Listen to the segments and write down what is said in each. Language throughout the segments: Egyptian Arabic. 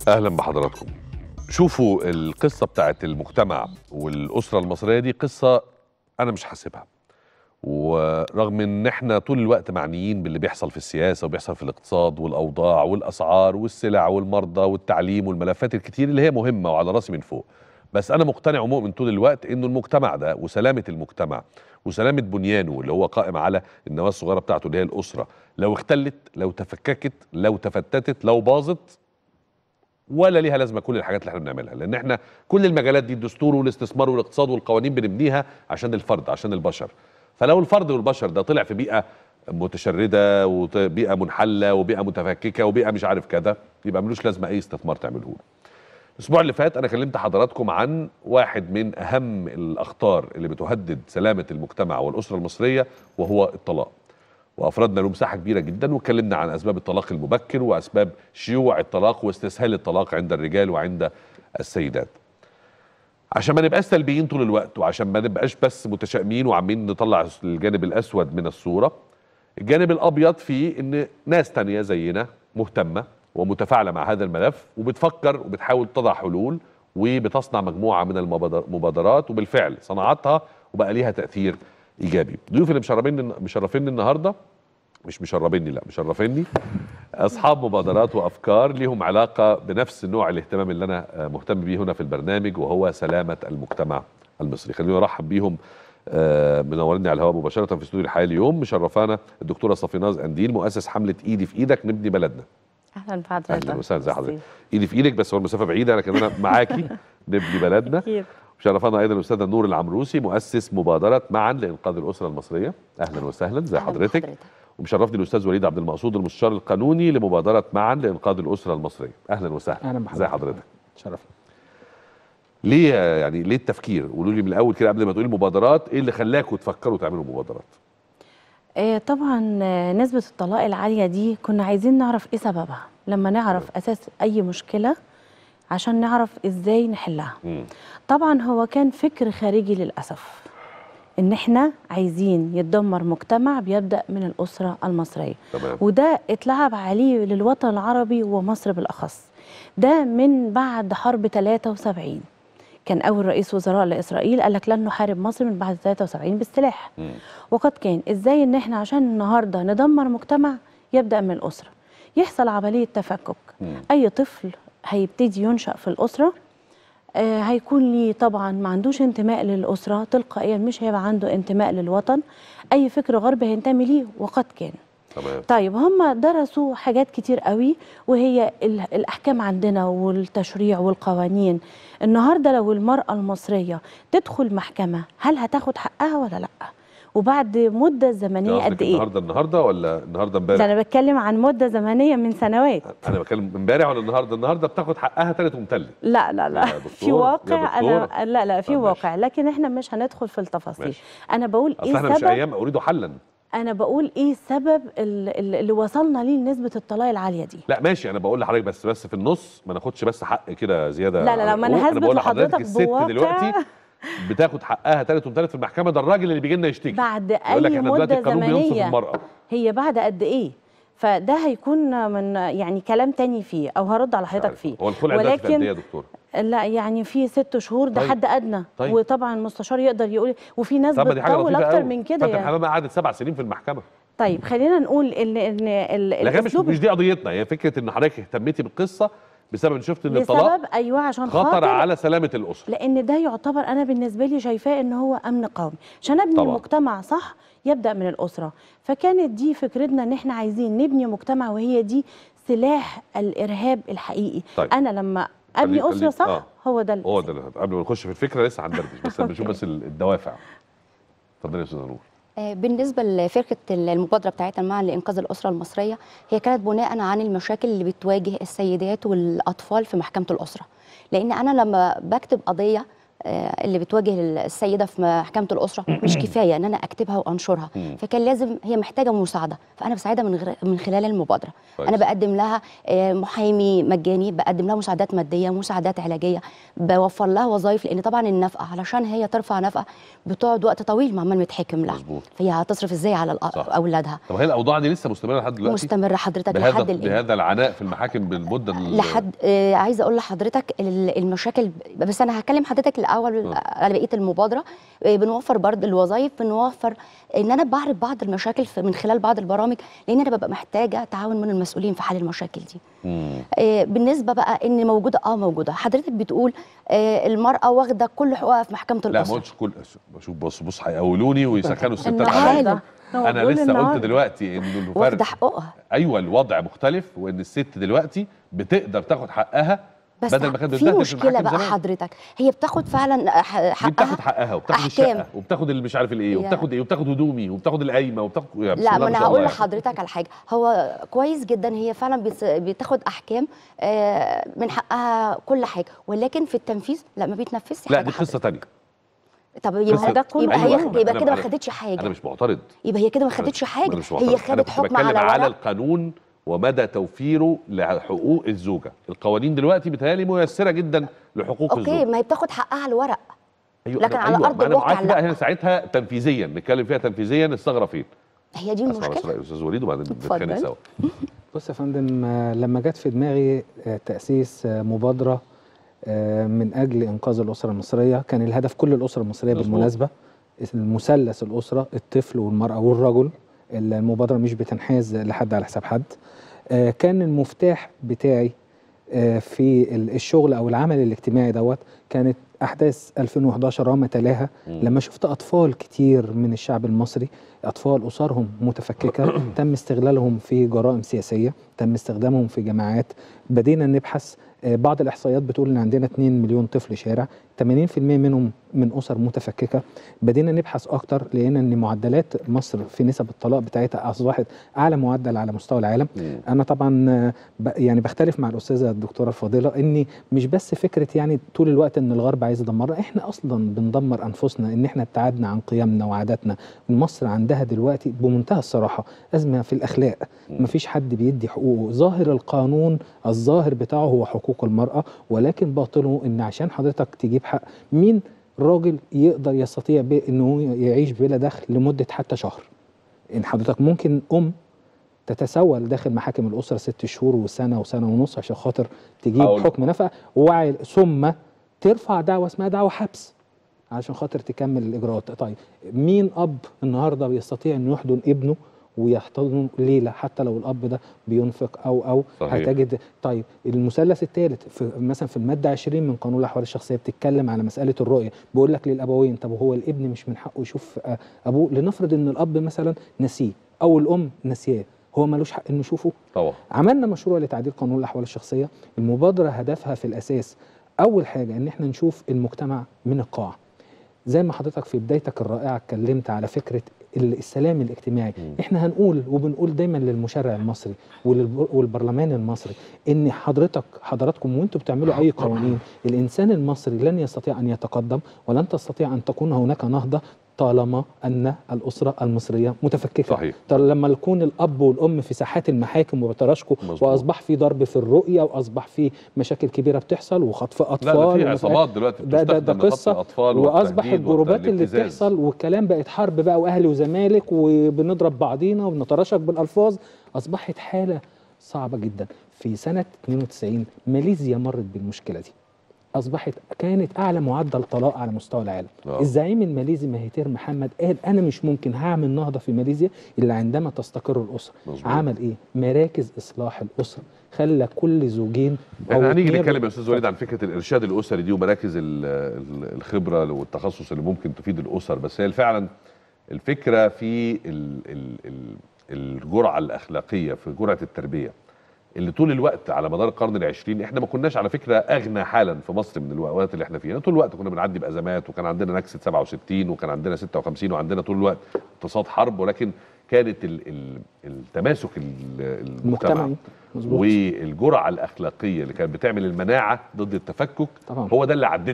اهلا بحضراتكم شوفوا القصه بتاعت المجتمع والاسره المصريه دي قصه انا مش حاسبها ورغم ان احنا طول الوقت معنيين باللي بيحصل في السياسه وبيحصل في الاقتصاد والاوضاع والاسعار والسلع والمرضى والتعليم والملفات الكتير اللي هي مهمه وعلى راسي من فوق بس انا مقتنع ومؤمن طول الوقت انه المجتمع ده وسلامه المجتمع وسلامه بنيانه اللي هو قائم على النواه الصغيره بتاعته اللي هي الاسره لو اختلت لو تفككت لو تفتتت لو باظت ولا ليها لازمه كل الحاجات اللي احنا بنعملها لان احنا كل المجالات دي الدستور والاستثمار والاقتصاد والقوانين بنبنيها عشان الفرد عشان البشر فلو الفرد والبشر ده طلع في بيئه متشرده وبيئه منحله وبيئه متفككه وبيئه مش عارف كذا يبقى ملوش لازمه اي استثمار تعمله له الاسبوع اللي فات انا كلمت حضراتكم عن واحد من اهم الاخطار اللي بتهدد سلامه المجتمع والاسره المصريه وهو الطلاق وافردنا له مساحه كبيره جدا واتكلمنا عن اسباب الطلاق المبكر واسباب شيوع الطلاق واستسهال الطلاق عند الرجال وعند السيدات عشان ما نبقاش سلبيين طول الوقت وعشان ما نبقاش بس متشائمين وعمالين نطلع الجانب الاسود من الصوره الجانب الابيض فيه ان ناس تانية زينا مهتمه ومتفاعله مع هذا الملف وبتفكر وبتحاول تضع حلول وبتصنع مجموعه من المبادرات وبالفعل صنعتها وبقى ليها تاثير ايجابي ضيوف اللي مشرفيني مشرفيني النهارده مش مشرفيني لا مشرفيني اصحاب مبادرات وافكار ليهم علاقه بنفس نوع الاهتمام اللي انا مهتم بيه هنا في البرنامج وهو سلامه المجتمع المصري خلينا نرحب بيهم منورني على الهواء مباشره في استوديو الحياه اليوم مشرفانا الدكتوره صفيناز انديل مؤسس حمله ايدي في ايدك نبني بلدنا اهلا بحضرتك اهلا وسهلا زي حضرتك ايدي في ايدك بس هو المسافه بعيده لكن انا معاكي نبني بلدنا أكيد. مشرفانا ايضا الاستاذه نور العمروسي مؤسس مبادره معا لانقاذ الاسره المصريه اهلا وسهلا زي أهلاً حضرتك بحضرتك. ومشرفني الاستاذ وليد عبد المقصود المستشار القانوني لمبادره معا لانقاذ الاسره المصريه اهلا وسهلا اهلا بحضرتك زي حضرتك شرف ليه يعني ليه التفكير قولوا لي من الاول كده قبل ما تقولي مبادرات ايه اللي خلاكم تفكروا تعملوا مبادرات آه، طبعا آه، نسبة الطلاق العالية دي كنا عايزين نعرف ايه سببها لما نعرف اساس اي مشكلة عشان نعرف ازاي نحلها مم. طبعا هو كان فكر خارجي للأسف ان احنا عايزين يتدمر مجتمع بيبدأ من الأسرة المصرية تمام وده اتلعب عليه للوطن العربي ومصر بالأخص ده من بعد حرب 73 كان أول رئيس وزراء لإسرائيل قال لك لن نحارب مصر من بعد 73 بالسلاح مم. وقد كان ازاي ان احنا عشان النهارده ندمر مجتمع يبدا من الاسره يحصل عمليه تفكك مم. اي طفل هيبتدي ينشا في الاسره آه هيكون ليه طبعا ما عندوش انتماء للاسره تلقائيا مش هيبقى عنده انتماء للوطن اي فكر غربي هينتمي ليه وقد كان تمام طيب هم درسوا حاجات كتير قوي وهي ال- الاحكام عندنا والتشريع والقوانين النهارده لو المراه المصريه تدخل محكمه هل هتاخد حقها ولا لا وبعد مده زمنيه قصدك قد ايه النهارده النهارده ولا النهارده ده امبارح انا بتكلم عن مده زمنيه من سنوات انا بتكلم امبارح ولا النهارده النهارده بتاخد حقها تالت ومتلت لا لا لا يا دكتور، في يا واقع انا دكتور. لا لا في طب ماشي. واقع لكن احنا مش هندخل في التفاصيل ماشي. انا بقول اصل ايه احنا مش سبب ايام اريد حلا انا بقول ايه سبب ال- ال- اللي وصلنا ليه لنسبه الطلاق العاليه دي لا ماشي انا بقول لحضرتك بس بس في النص ما ناخدش بس حق كده زياده لا لا لا عن ما انا الحقوق. هثبت بقول لحضرتك لحضرتك الست بواقع دلوقتي بتاخد حقها تالت ومتلت في المحكمه ده الراجل اللي بيجي لنا يشتكي بعد يقول لك اي احنا دلوقتي مده القانون بينصف زمنيه المراه هي بعد قد ايه فده هيكون من يعني كلام تاني فيه او هرد على مش حضرتك عارف. فيه هو الخلع ده في قد ايه ولكن يا دكتور لا يعني في ست شهور ده طيب. حد ادنى طيب. وطبعا المستشار يقدر يقول وفي ناس طب ما دي حاجه بتطول لطيفه اكتر قوي من كده فاتن يعني حمامه قعدت سبع سنين في المحكمه طيب خلينا نقول ان ان ال- لكن مش الاسلوب مش دي قضيتنا هي فكره ان حضرتك اهتميتي بالقصه بسبب ان شفت ان الطلاق لسبب ايوه عشان خطر خاطر على سلامه الاسره لان ده يعتبر انا بالنسبه لي شايفاه ان هو امن قومي عشان ابني طبعاً. مجتمع صح يبدا من الاسره فكانت دي فكرتنا ان احنا عايزين نبني مجتمع وهي دي سلاح الارهاب الحقيقي طيب. انا لما ابني خلي- اسره خلي- صح آه. هو ده هو الأساس. ده اللي- قبل ما نخش في الفكره لسه هندردش بس بنشوف بس ال- الدوافع اتفضلي يا استاذه نور آه، بالنسبة لفكرة المبادرة بتاعتنا معا لإنقاذ الأسرة المصرية هي كانت بناء عن المشاكل اللي بتواجه السيدات والأطفال في محكمة الأسرة لأن أنا لما بكتب قضية آه، اللي بتواجه السيده في محكمه الاسره مش كفايه ان انا اكتبها وانشرها مم. فكان لازم هي محتاجه مساعده فانا بساعدها من غير من خلال المبادره كويس. انا بقدم لها آه، محامي مجاني بقدم لها مساعدات ماديه مساعدات علاجيه بوفر لها وظائف لان طبعا النفقه علشان هي ترفع نفقه بتقعد وقت طويل مع عمال متحكم لها مظبوط فهي هتصرف ازاي على الأ- صح. اولادها طب هي الاوضاع دي لسه مستمره لحد دلوقتي مستمره حضرتك بهذا لحد الآن. بهذا العناء في المحاكم بالمده ال- لحد آه عايزه اقول لحضرتك ال- المشاكل بس انا هكلم حضرتك الاول آه. على بقيه المبادره آه بنوفر برضه الوظائف بنوفر ان انا بعرض بعض المشاكل في من خلال بعض البرامج لان انا ببقى محتاجه تعاون من المسؤولين في حل المشاكل دي مم. آه بالنسبه بقى ان موجوده اه موجوده حضرتك بتقول آه المراه واخده كل حقوقها في محكمه لا ما الاسره قلتش كل بشوف بص بص هيقولوني ويسخنوا الستات النهارده عليا هو انا بيقول لسه قلت النهاردة. دلوقتي ان الفرق واخده حقوقها ايوه الوضع مختلف وان الست دلوقتي بتقدر تاخد حقها بس بدل ما كانت في بتبهدل في مشكله المحاكم بقى زمان. حضرتك هي بتاخد فعلا ح- دي حقها بتاخد حقها وبتاخد أحكام. الشقه وبتاخد اللي مش عارف الايه يا- وبتاخد ايه وبتاخد هدومي وبتاخد القايمه وبتاخد يعني بسم لا الله ما انا شاء الله هقول يعني. لحضرتك على حاجه هو كويس جدا هي فعلا بت- بتاخد احكام آه، من حقها كل حاجه ولكن في التنفيذ لا ما بيتنفذش لا حاجه دي قصه تانية حضرتك. طب يبقى قصة- ده كله يبقى أيوة. هي أنا- يبقى أنا- كده ما أنا- خدتش حاجه انا مش معترض يبقى هي كده ما أنا خدتش مش- حاجه أنا مش هي معترض. أنا خدت كنت حكم بتكلم على على ورق القانون ومدى توفيره لحقوق الزوجه القوانين دلوقتي بتهيألي ميسره جدا لحقوق اوكي الزوجه ما هي بتاخد حقها على الورق أيوة لكن أنا- على أيوة أرض ما أنا الواقع معاك بقى لا. هنا ساعتها تنفيذيا نتكلم فيها تنفيذيا الثغره فين هي دي اسمع بس المشكله رأي استاذ وليد وبعدين نتخانق اتفضل. سوا بص يا فندم آه، لما جت في دماغي آه، تأسيس آه، مبادرة آه، من أجل إنقاذ الأسرة المصرية كان الهدف كل الأسرة المصرية مظبوط. بالمناسبة المثلث الأسرة الطفل والمرأة والرجل المبادرة مش بتنحاز لحد على حساب حد آه، كان المفتاح بتاعي آه، في ال- الشغل أو العمل الاجتماعي دوت كانت أحداث 2011 وما تلاها مم. لما شفت أطفال كتير من الشعب المصري أطفال أسرهم متفككة تم استغلالهم في جرائم سياسية تم استخدامهم في جماعات بدينا نبحث آه، بعض الإحصائيات بتقول إن عندنا 2 مليون طفل شارع 80% منهم من أسر متفككة بدينا نبحث أكتر لقينا إن معدلات مصر في نسب الطلاق بتاعتها أصبحت أعلى معدل على مستوى العالم مم. انا طبعا آه، ب- يعني بختلف مع الاستاذه الدكتوره الفاضله اني مش بس فكره يعني طول الوقت ان الغرب عايز يدمرنا احنا اصلا بندمر انفسنا ان احنا ابتعدنا عن قيمنا وعاداتنا مصر عندها دلوقتي بمنتهى الصراحه ازمه في الاخلاق مم. مفيش حد بيدي حقوقه ظاهر القانون الظاهر بتاعه هو حقوق المراه ولكن باطنه ان عشان حضرتك تجيب حق مين راجل يقدر يستطيع ب- انه يعيش بلا دخل لمده حتى شهر ان حضرتك ممكن ام تتسول داخل محاكم الاسره ست شهور وسنه وسنه ونص عشان خاطر تجيب أقول- حكم نفقه ووعي ثم ترفع دعوه اسمها دعوه حبس عشان خاطر تكمل الاجراءات طيب مين اب النهارده بيستطيع انه يحضن ابنه ويحتضنه ليله حتى لو الاب ده بينفق او او صحيح. هتجد طيب المثلث الثالث في مثلا في الماده 20 من قانون الاحوال الشخصيه بتتكلم على مساله الرؤيه بيقول لك للابوين طب هو الابن مش من حقه يشوف آه، ابوه لنفرض ان الاب مثلا نسيه او الام نسياه هو ملوش حق انه يشوفه طبعا عملنا مشروع لتعديل قانون الاحوال الشخصيه المبادره هدفها في الاساس اول حاجه ان احنا نشوف المجتمع من القاع زي ما حضرتك في بدايتك الرائعه اتكلمت على فكره ال- السلام الاجتماعي مم. احنا هنقول وبنقول دايما للمشرع المصري وللب- والبرلمان المصري ان حضرتك حضراتكم وانتم بتعملوا اي قوانين الانسان المصري لن يستطيع ان يتقدم ولن تستطيع ان تكون هناك نهضه طالما ان الاسره المصريه متفككه صحيح. طب لما يكون الاب والام في ساحات المحاكم وبتراشقوا مظبوط. واصبح في ضرب في الرؤيه واصبح في مشاكل كبيره بتحصل وخطف اطفال لا ده في ومسائل- عصابات دلوقتي ده ده, ده بتستخدم لخطف قصه الأطفال واصبح والتهديد الجروبات اللي والابتزاز. بتحصل والكلام بقت حرب بقى واهلي وزمالك وبنضرب بعضينا وبنتراشق بالالفاظ اصبحت حاله صعبه جدا في سنه 92 ماليزيا مرت بالمشكله دي اصبحت كانت اعلى معدل طلاق على مستوى العالم آه. الزعيم الماليزي ماهيتير محمد قال انا مش ممكن هعمل نهضه في ماليزيا الا عندما تستقر الاسره مظبوط. عمل ايه مراكز اصلاح الاسره خلى كل زوجين احنا هنيجي اتنين- نتكلم يا استاذ وليد عن فكره الارشاد الاسري دي ومراكز ال- ال- الخبره والتخصص اللي ممكن تفيد الاسر بس هي فعلا الفكره في ال- ال- ال- الجرعه الاخلاقيه في جرعه التربيه اللي طول الوقت على مدار القرن العشرين احنا ما كناش على فكره اغنى حالا في مصر من الوقت اللي احنا فيها طول الوقت كنا بنعدي بازمات وكان عندنا نكسه 67 وكان عندنا 56 وعندنا طول الوقت اقتصاد حرب ولكن كانت ال- ال- التماسك ال- المجتمع المجتمعي مظبوط والجرعه الاخلاقيه اللي كانت بتعمل المناعه ضد التفكك طبعا. هو ده اللي عدتنا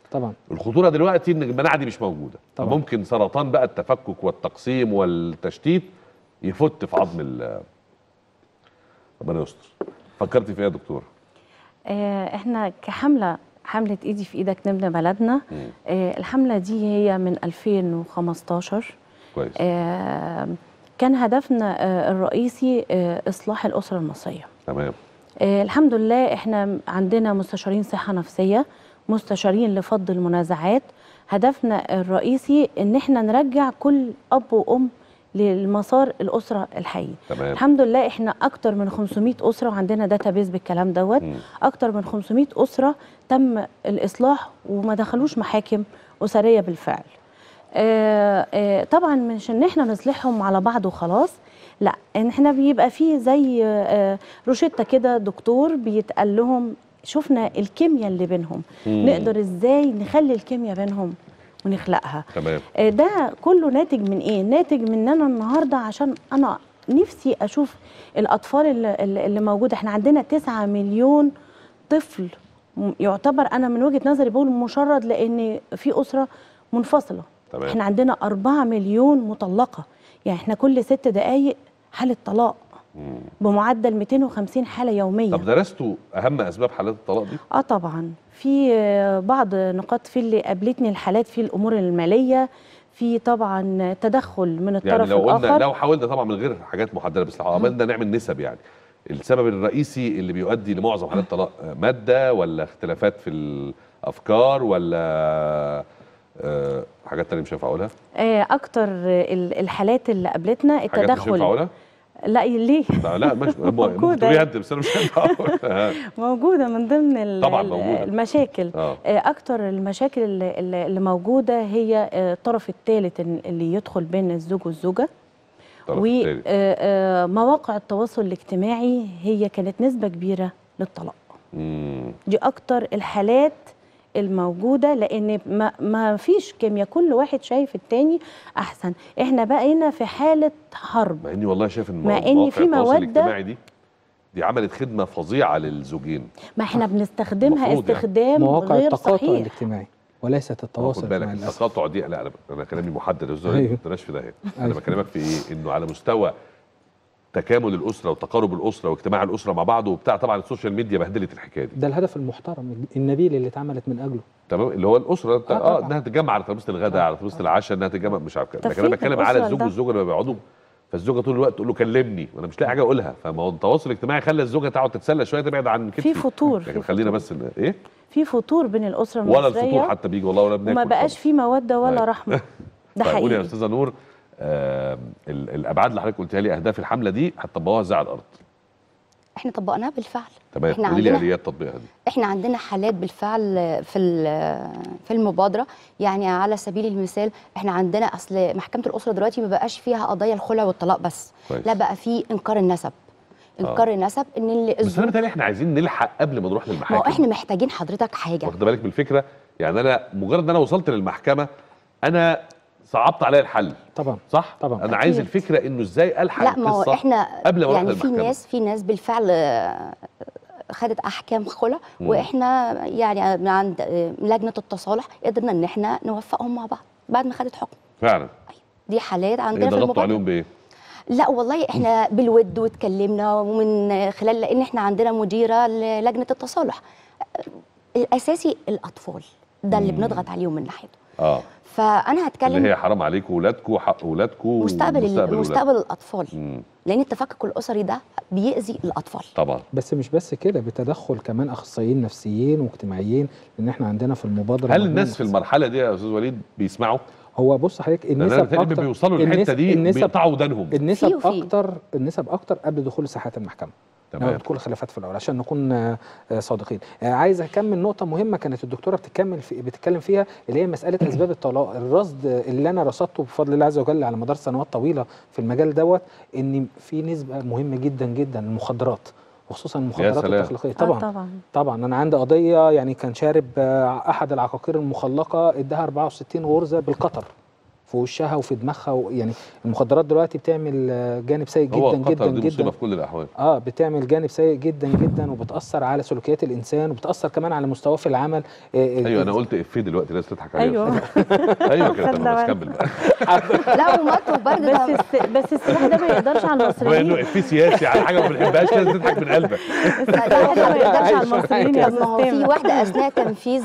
طبعا الخطوره دلوقتي ان المناعه دي مش موجوده طبعا. فممكن سرطان بقى التفكك والتقسيم والتشتيت يفت في عظم ال ربنا يستر فكرتي في ايه يا دكتور آه، احنا كحمله حمله ايدي في ايدك نبني بلدنا مم. آه، الحمله دي هي من 2015 كويس آه، كان هدفنا آه، الرئيسي آه، اصلاح الاسره المصريه تمام آه، الحمد لله احنا عندنا مستشارين صحه نفسيه مستشارين لفض المنازعات هدفنا الرئيسي ان احنا نرجع كل اب وام للمسار الاسره الحقيقي تمام الحمد لله احنا اكتر من 500 اسره وعندنا داتابيز بالكلام دوت مم. اكتر من 500 اسره تم الاصلاح وما دخلوش محاكم اسريه بالفعل آه آه طبعا مش ان احنا نصلحهم على بعض وخلاص لا ان احنا بيبقى فيه زي آه روشته كده دكتور بيتقال لهم شفنا الكيمياء اللي بينهم مم. نقدر ازاي نخلي الكيمياء بينهم ونخلقها تمام آه، ده كله ناتج من ايه ناتج من ان انا النهارده عشان انا نفسي اشوف الاطفال اللي, اللي اللي موجوده احنا عندنا 9 مليون طفل م- يعتبر انا من وجهه نظري بقول مشرد لان في اسره منفصله تمام. احنا عندنا 4 مليون مطلقه يعني احنا كل ست دقائق حاله طلاق مم. بمعدل 250 حاله يوميه طب درستوا اهم اسباب حالات الطلاق دي اه طبعا في آه، بعض نقاط في اللي قابلتني الحالات في الامور الماليه في طبعا تدخل من يعني الطرف لو قلنا الاخر لو حاولنا طبعا من غير حاجات محدده بس لو عملنا نعمل نسب يعني السبب الرئيسي اللي بيؤدي لمعظم حالات الطلاق آه، ماده ولا اختلافات في الافكار ولا آه، حاجات تانية مش هينفع اقولها آه، اكتر ال- الحالات اللي قابلتنا حاجات مش هينفع التدخل اقولها لا ليه لا لا مش ممكن موجودة. تقوليها انت بس انا مش هينفع اقولها موجوده من ضمن ال- طبعاً ال- موجودة. المشاكل اه آه، اكتر المشاكل اللي, اللي اللي موجوده هي آه، الطرف الثالث اللي يدخل بين الزوج والزوجه الطرف التاني. ومواقع التواصل الاجتماعي هي كانت نسبه كبيره للطلاق مم. دي اكتر الحالات الموجوده لان ما, ما فيش كيمياء كل واحد شايف التاني احسن احنا بقينا في حاله حرب مع اني والله شايف ان مع إن مواقع في التواصل مودة- الاجتماعي دي دي عملت خدمه فظيعه للزوجين ما احنا بنستخدمها المفروض يعني. استخدام مواقع غير التقاطع صحيح الاجتماعي وليست التواصل خد بالك الاجتماعي للأسف. التقاطع دي لا انا انا كلامي محدد يا استاذ أيوه. ما تبقاش في ده انا أيوه. بكلمك في ايه انه على مستوى تكامل الاسره وتقارب الاسره واجتماع الاسره مع بعض وبتاع طبعا السوشيال ميديا بهدلت الحكايه دي ده الهدف المحترم النبيل اللي اتعملت من اجله تمام اللي هو الاسره آه اه طبعاً. انها تتجمع على ترابيزه الغداء على ترابيزه العشاء انها تتجمع مش عارف كده لكن انا تفريق بتكلم على الأسرة الزوج ده. والزوجه لما بيقعدوا فالزوجه طول الوقت تقول له كلمني وانا مش لاقي حاجه اقولها فما هو التواصل الاجتماعي خلى الزوجه تقعد تتسلى شويه تبعد عن كتفي في فتور لكن في خلينا فتور. بس إن- ايه في فتور بين الاسره ولا المصريه الفطور حتى بيجي والله ولا بناكل وما بقاش خالص. في موده ولا طيب. رحمه ده طيب قولي يا حقيقي استاذه نور آه ال- الابعاد اللي حضرتك قلتها لي اهداف الحمله دي هتطبقوها ازاي على الارض احنا طبقناها بالفعل تمام إحنا قولي لي عندنا- اليات تطبيقها دي احنا عندنا حالات بالفعل في ال- في المبادره يعني على سبيل المثال احنا عندنا اصل محكمه الاسره دلوقتي ما بقاش فيها قضايا الخلع والطلاق بس كويس. لا بقى في انكار النسب انكار النسب ان اللي بس انا الزوج بتهيألي احنا عايزين نلحق قبل ما نروح ما هو للمحاكم احنا محتاجين حضرتك حاجه واخد بالك من الفكره يعني انا مجرد ان انا وصلت للمحكمه انا صعبت عليا الحل طبعا صح طبعا. انا أكيد. عايز الفكره انه ازاي الحق لا ما هو القصه احنا قبل ما أروح يعني في للمحكمة. ناس في ناس بالفعل آه، خدت احكام خلع مم. واحنا يعني من عند آه، لجنه التصالح قدرنا ان احنا نوفقهم مع بعض بعد ما خدت حكم فعلا دي حالات ايه عندنا في ضغطتوا المبادره عليهم بايه لا والله احنا بالود واتكلمنا ومن خلال لان احنا عندنا مديره للجنه التصالح الاساسي الاطفال ده اللي مم. بنضغط عليهم من ناحيته اه فانا هتكلم اللي هي حرام عليكم ولادكم حق ولادكم مستقبل ومستقبل مستقبل الاطفال مم. لان التفكك الاسري ده بيأذي الاطفال طبعا بس مش بس كده بتدخل كمان اخصائيين نفسيين واجتماعيين لان احنا عندنا في المبادره هل مجموعة الناس في ناس- المرحله دي يا استاذ وليد بيسمعوا هو بص حضرتك لان انا النسب بتهيألي اكتر بيوصلوا للحته النسب- دي النسب بيقطعوا ودانهم النسب في وفي. اكتر النسب اكتر قبل دخول ساحات المحكمه لما تمام بتكون خلافات في الاول عشان نكون آه، آه، صادقين آه، عايز اكمل نقطه مهمه كانت الدكتوره بتكمل في بتتكلم فيها اللي هي مساله اسباب الطلاق الرصد اللي انا رصدته بفضل الله عز وجل على مدار سنوات طويله في المجال دوت ان في نسبه مهمه جدا جدا المخدرات وخصوصا المخدرات سلام. التخليقيه آه طبعا طبعا طبعا انا عندي قضيه يعني كان شارب آه، احد العقاقير المخلقه اداها 64 غرزه بالقطر في وشها وفي دماغها و- يعني المخدرات دلوقتي بتعمل آه، جانب سيء هو جدا جدا خطر دي مصيبه جدا في كل الاحوال اه بتعمل جانب سيء جدا جدا وبتاثر على سلوكيات الانسان وبتاثر كمان على مستواه في العمل آه، ايوه آه، انا قلت افيه دلوقتي الناس تضحك عليا ايوه ايوه كده خدنا تمام بس بالنا. كمل بقى لا ومطوه برضه بس ده الس... بس السلاح ده ما يقدرش على بما المصريين انه افيه سياسي على حاجه ما بنحبهاش لازم تضحك من قلبك السلاح ده ما يقدرش على المصريين يا طب ما هو في سيستم. واحده اثناء تنفيذ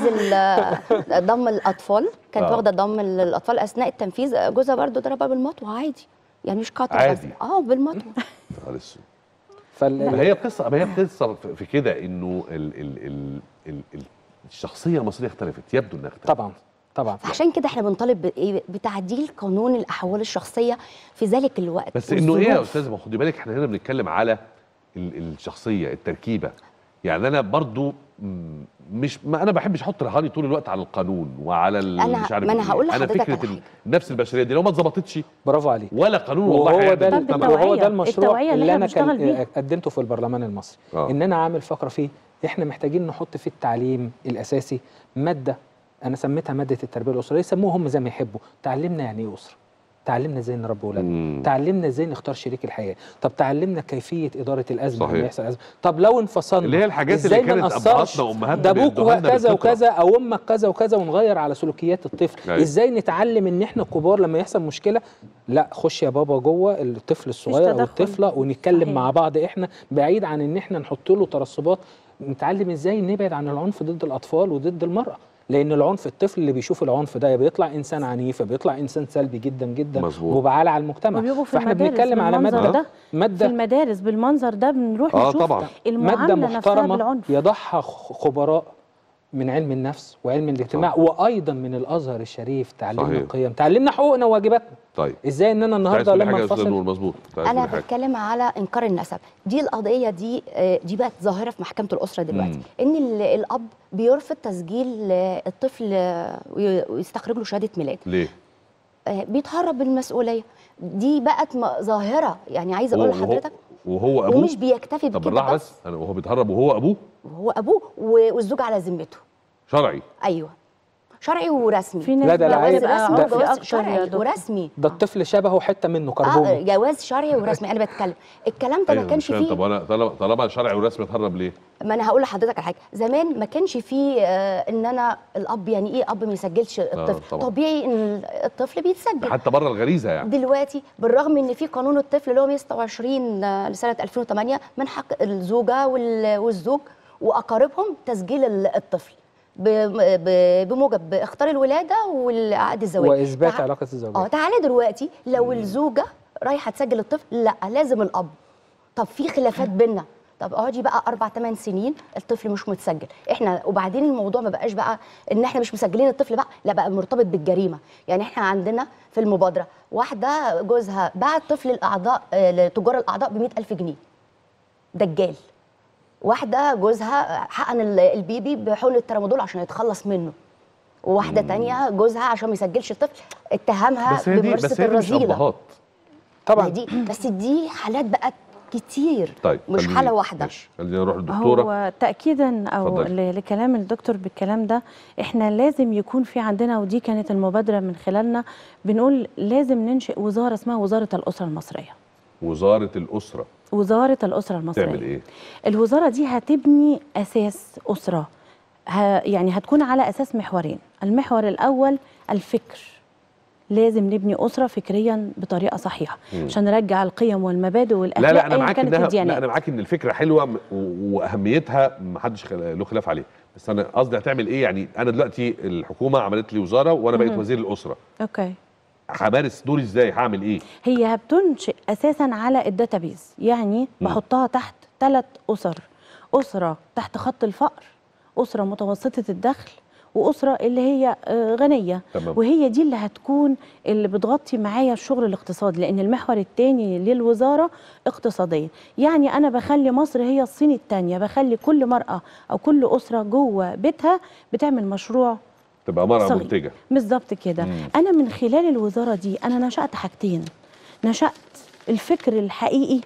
ال- ضم الاطفال كانت آه. واخده ضم الاطفال اثناء التنفيذ جوزها برضه ضربها بالمطوه عادي يعني مش قطع بس عادي. اه بالمطوه معلش فال... ما هي قصه ما هي قصه في في كده انه ال ال ال ال ال الشخصيه المصريه اختلفت يبدو انها اختلفت طبعا طبعا عشان كده احنا بنطالب بإيه؟ بتعديل قانون الاحوال الشخصيه في ذلك الوقت بس انه ايه يا والظروف. استاذ ما خدي بالك احنا هنا بنتكلم على ال- الشخصيه التركيبه يعني انا برضو مم، مش ما انا بحبش احط رهاني طول الوقت على القانون وعلى ال- أنا- مش عارف ما أنا إيه. هقول انا لحضرتك فكره على ال- حاجة. النفس البشريه دي لو ما اتظبطتش برافو عليك ولا قانون والله وهو هيعمل ده طب مجتمع. بالتوعية. وهو ده المشروع التوعية اللي اللي إحنا انا كان بنشتغل بيها. قدمته في البرلمان المصري آه. ان انا عامل فقره فيه احنا محتاجين نحط في التعليم الاساسي ماده انا سميتها ماده التربيه الاسريه يسموها هم زي ما يحبوا تعلمنا يعني ايه اسره تعلمنا ازاي نربي مم. اولادنا تعلمنا ازاي نختار شريك الحياه طب تعلمنا كيفيه اداره الازمه صحيح. لما يحصل ازمه طب لو انفصلنا اللي هي الحاجات اللي إزاي ما كانت نأثرش؟ ابهاتنا وامهاتنا ده ابوك بيدوها لنا كذا بالفطرة. وكذا او امك كذا وكذا ونغير على سلوكيات الطفل أيوة. ازاي نتعلم ان احنا الكبار لما يحصل مشكله لا خش يا بابا جوه الطفل الصغير او تدخل. الطفله ونتكلم صحيح. مع بعض احنا بعيد عن ان احنا نحط له ترسبات نتعلم ازاي نبعد عن العنف ضد الاطفال وضد المراه لان العنف الطفل اللي بيشوف العنف ده يا بيطلع انسان عنيف يا بيطلع انسان سلبي جدا جدا مظبوط. وبعالة على المجتمع وبيبقوا في فاحنا المدارس بنتكلم على بالمنظر ماده ده. في ماده المدارس بالمنظر ده بنروح آه نشوف طبعا. ماده المعامله نفسها محترمه بالعنف يضعها خ- خبراء من علم النفس وعلم الاجتماع وايضا من الازهر الشريف تعلمنا صحيح. القيم تعلمنا حقوقنا وواجباتنا طيب ازاي ان انا انت عايز النهارده تقولي لما حاجه يا استاذ انفصل نور مظبوط أنت عايز انا تقولي حاجة. بتكلم على انكار النسب دي القضيه دي آه، دي بقت ظاهره في محكمه الاسره دلوقتي مم. ان ال- الاب بيرفض تسجيل آه، الطفل آه، وي- ويستخرج له شهاده ميلاد ليه؟ آه، بيتهرب من المسؤوليه دي بقت م- ظاهره يعني عايزه اقول وهو- لحضرتك وهو ابوه ومش بيكتفي طب بكده بالراحه بس بس انا وهو بيتهرب وهو ابوه هو ابوه و- والزوج على ذمته شرعي ايوه شرعي ورسمي في ناس لا، ده بقى العيل- جواز بتبقى رسمي ده- عرفي وجواز اكتر يا شرعي دكتور ورسمي ده الطفل شبهه حته منه اه كربون جواز شرعي ورسمي انا بتكلم الكلام ده ما أيوة، كانش مش فاهم. فيه طب انا طالما طالما شرعي ورسمي اتهرب ليه؟ ما انا هقول لحضرتك على حاجه زمان ما كانش فيه آه، ان انا الاب يعني ايه اب ما يسجلش الطفل طبعا. طبيعي ان الطفل بيتسجل حتى بره الغريزه يعني دلوقتي بالرغم ان في قانون الطفل اللي هو 126 آه، لسنه 2008 من حق الزوجه وال- والزوج واقاربهم تسجيل ال- الطفل ب- ب- بموجب اختار الولاده والعقد الزواج واثبات تع- علاقه اه الزوجيه تعالى دلوقتي لو الزوجه رايحه تسجل الطفل لا لازم الاب طب في خلافات بينا طب اقعدي بقى اربع ثمان سنين الطفل مش متسجل احنا وبعدين الموضوع ما بقاش بقى ان احنا مش مسجلين الطفل بقى لا بقى مرتبط بالجريمه يعني احنا عندنا في المبادره واحده جوزها باع الطفل الاعضاء آه، لتجار الاعضاء ب ألف جنيه دجال واحده جوزها حقن ال- البيبي بحقن الترامادول عشان يتخلص منه وواحده تانية جوزها عشان ما يسجلش الطفل اتهمها بس هي دي بممارسه بس هي دي مش الرذيله ابهات ما طبعا دي بس دي حالات بقى كتير طيب مش خليني- حاله واحده ماشي خلينا نروح للدكتوره هو تأكيدا أو اتفضلي. ل- لكلام الدكتور بالكلام ده إحنا لازم يكون في عندنا ودي كانت المبادرة من خلالنا بنقول لازم ننشئ وزارة اسمها وزارة الأسرة المصرية وزاره الاسره وزارة الأسرة المصرية تعمل ايه؟ الوزارة دي هتبني أساس أسرة ه... يعني هتكون على أساس محورين المحور الأول الفكر لازم نبني أسرة فكريا بطريقة صحيحة مم. عشان نرجع القيم والمبادئ والأخلاق لا لا انا أياً معاك كانت انها لا الديانات. انا معاك ان الفكره حلوه م- و- واهميتها ما حدش خل- له خلاف عليها بس انا قصدي هتعمل ايه يعني انا دلوقتي الحكومه عملت لي وزاره وانا بقيت مهم. وزير الاسره أوكي همارس دوري ازاي هعمل ايه هي بتنشئ اساسا على الداتابيز يعني مم. بحطها تحت ثلاث اسر اسره تحت خط الفقر اسره متوسطه الدخل واسره اللي هي آه، غنيه تمام. وهي دي اللي هتكون اللي بتغطي معايا الشغل الاقتصادي لان المحور الثاني للوزاره اقتصاديا يعني انا بخلي مصر هي الصين الثانيه بخلي كل مراه او كل اسره جوه بيتها بتعمل مشروع تبقى مرأة صغير. منتجه بالظبط كده مم. انا من خلال الوزاره دي انا نشات حاجتين نشات الفكر الحقيقي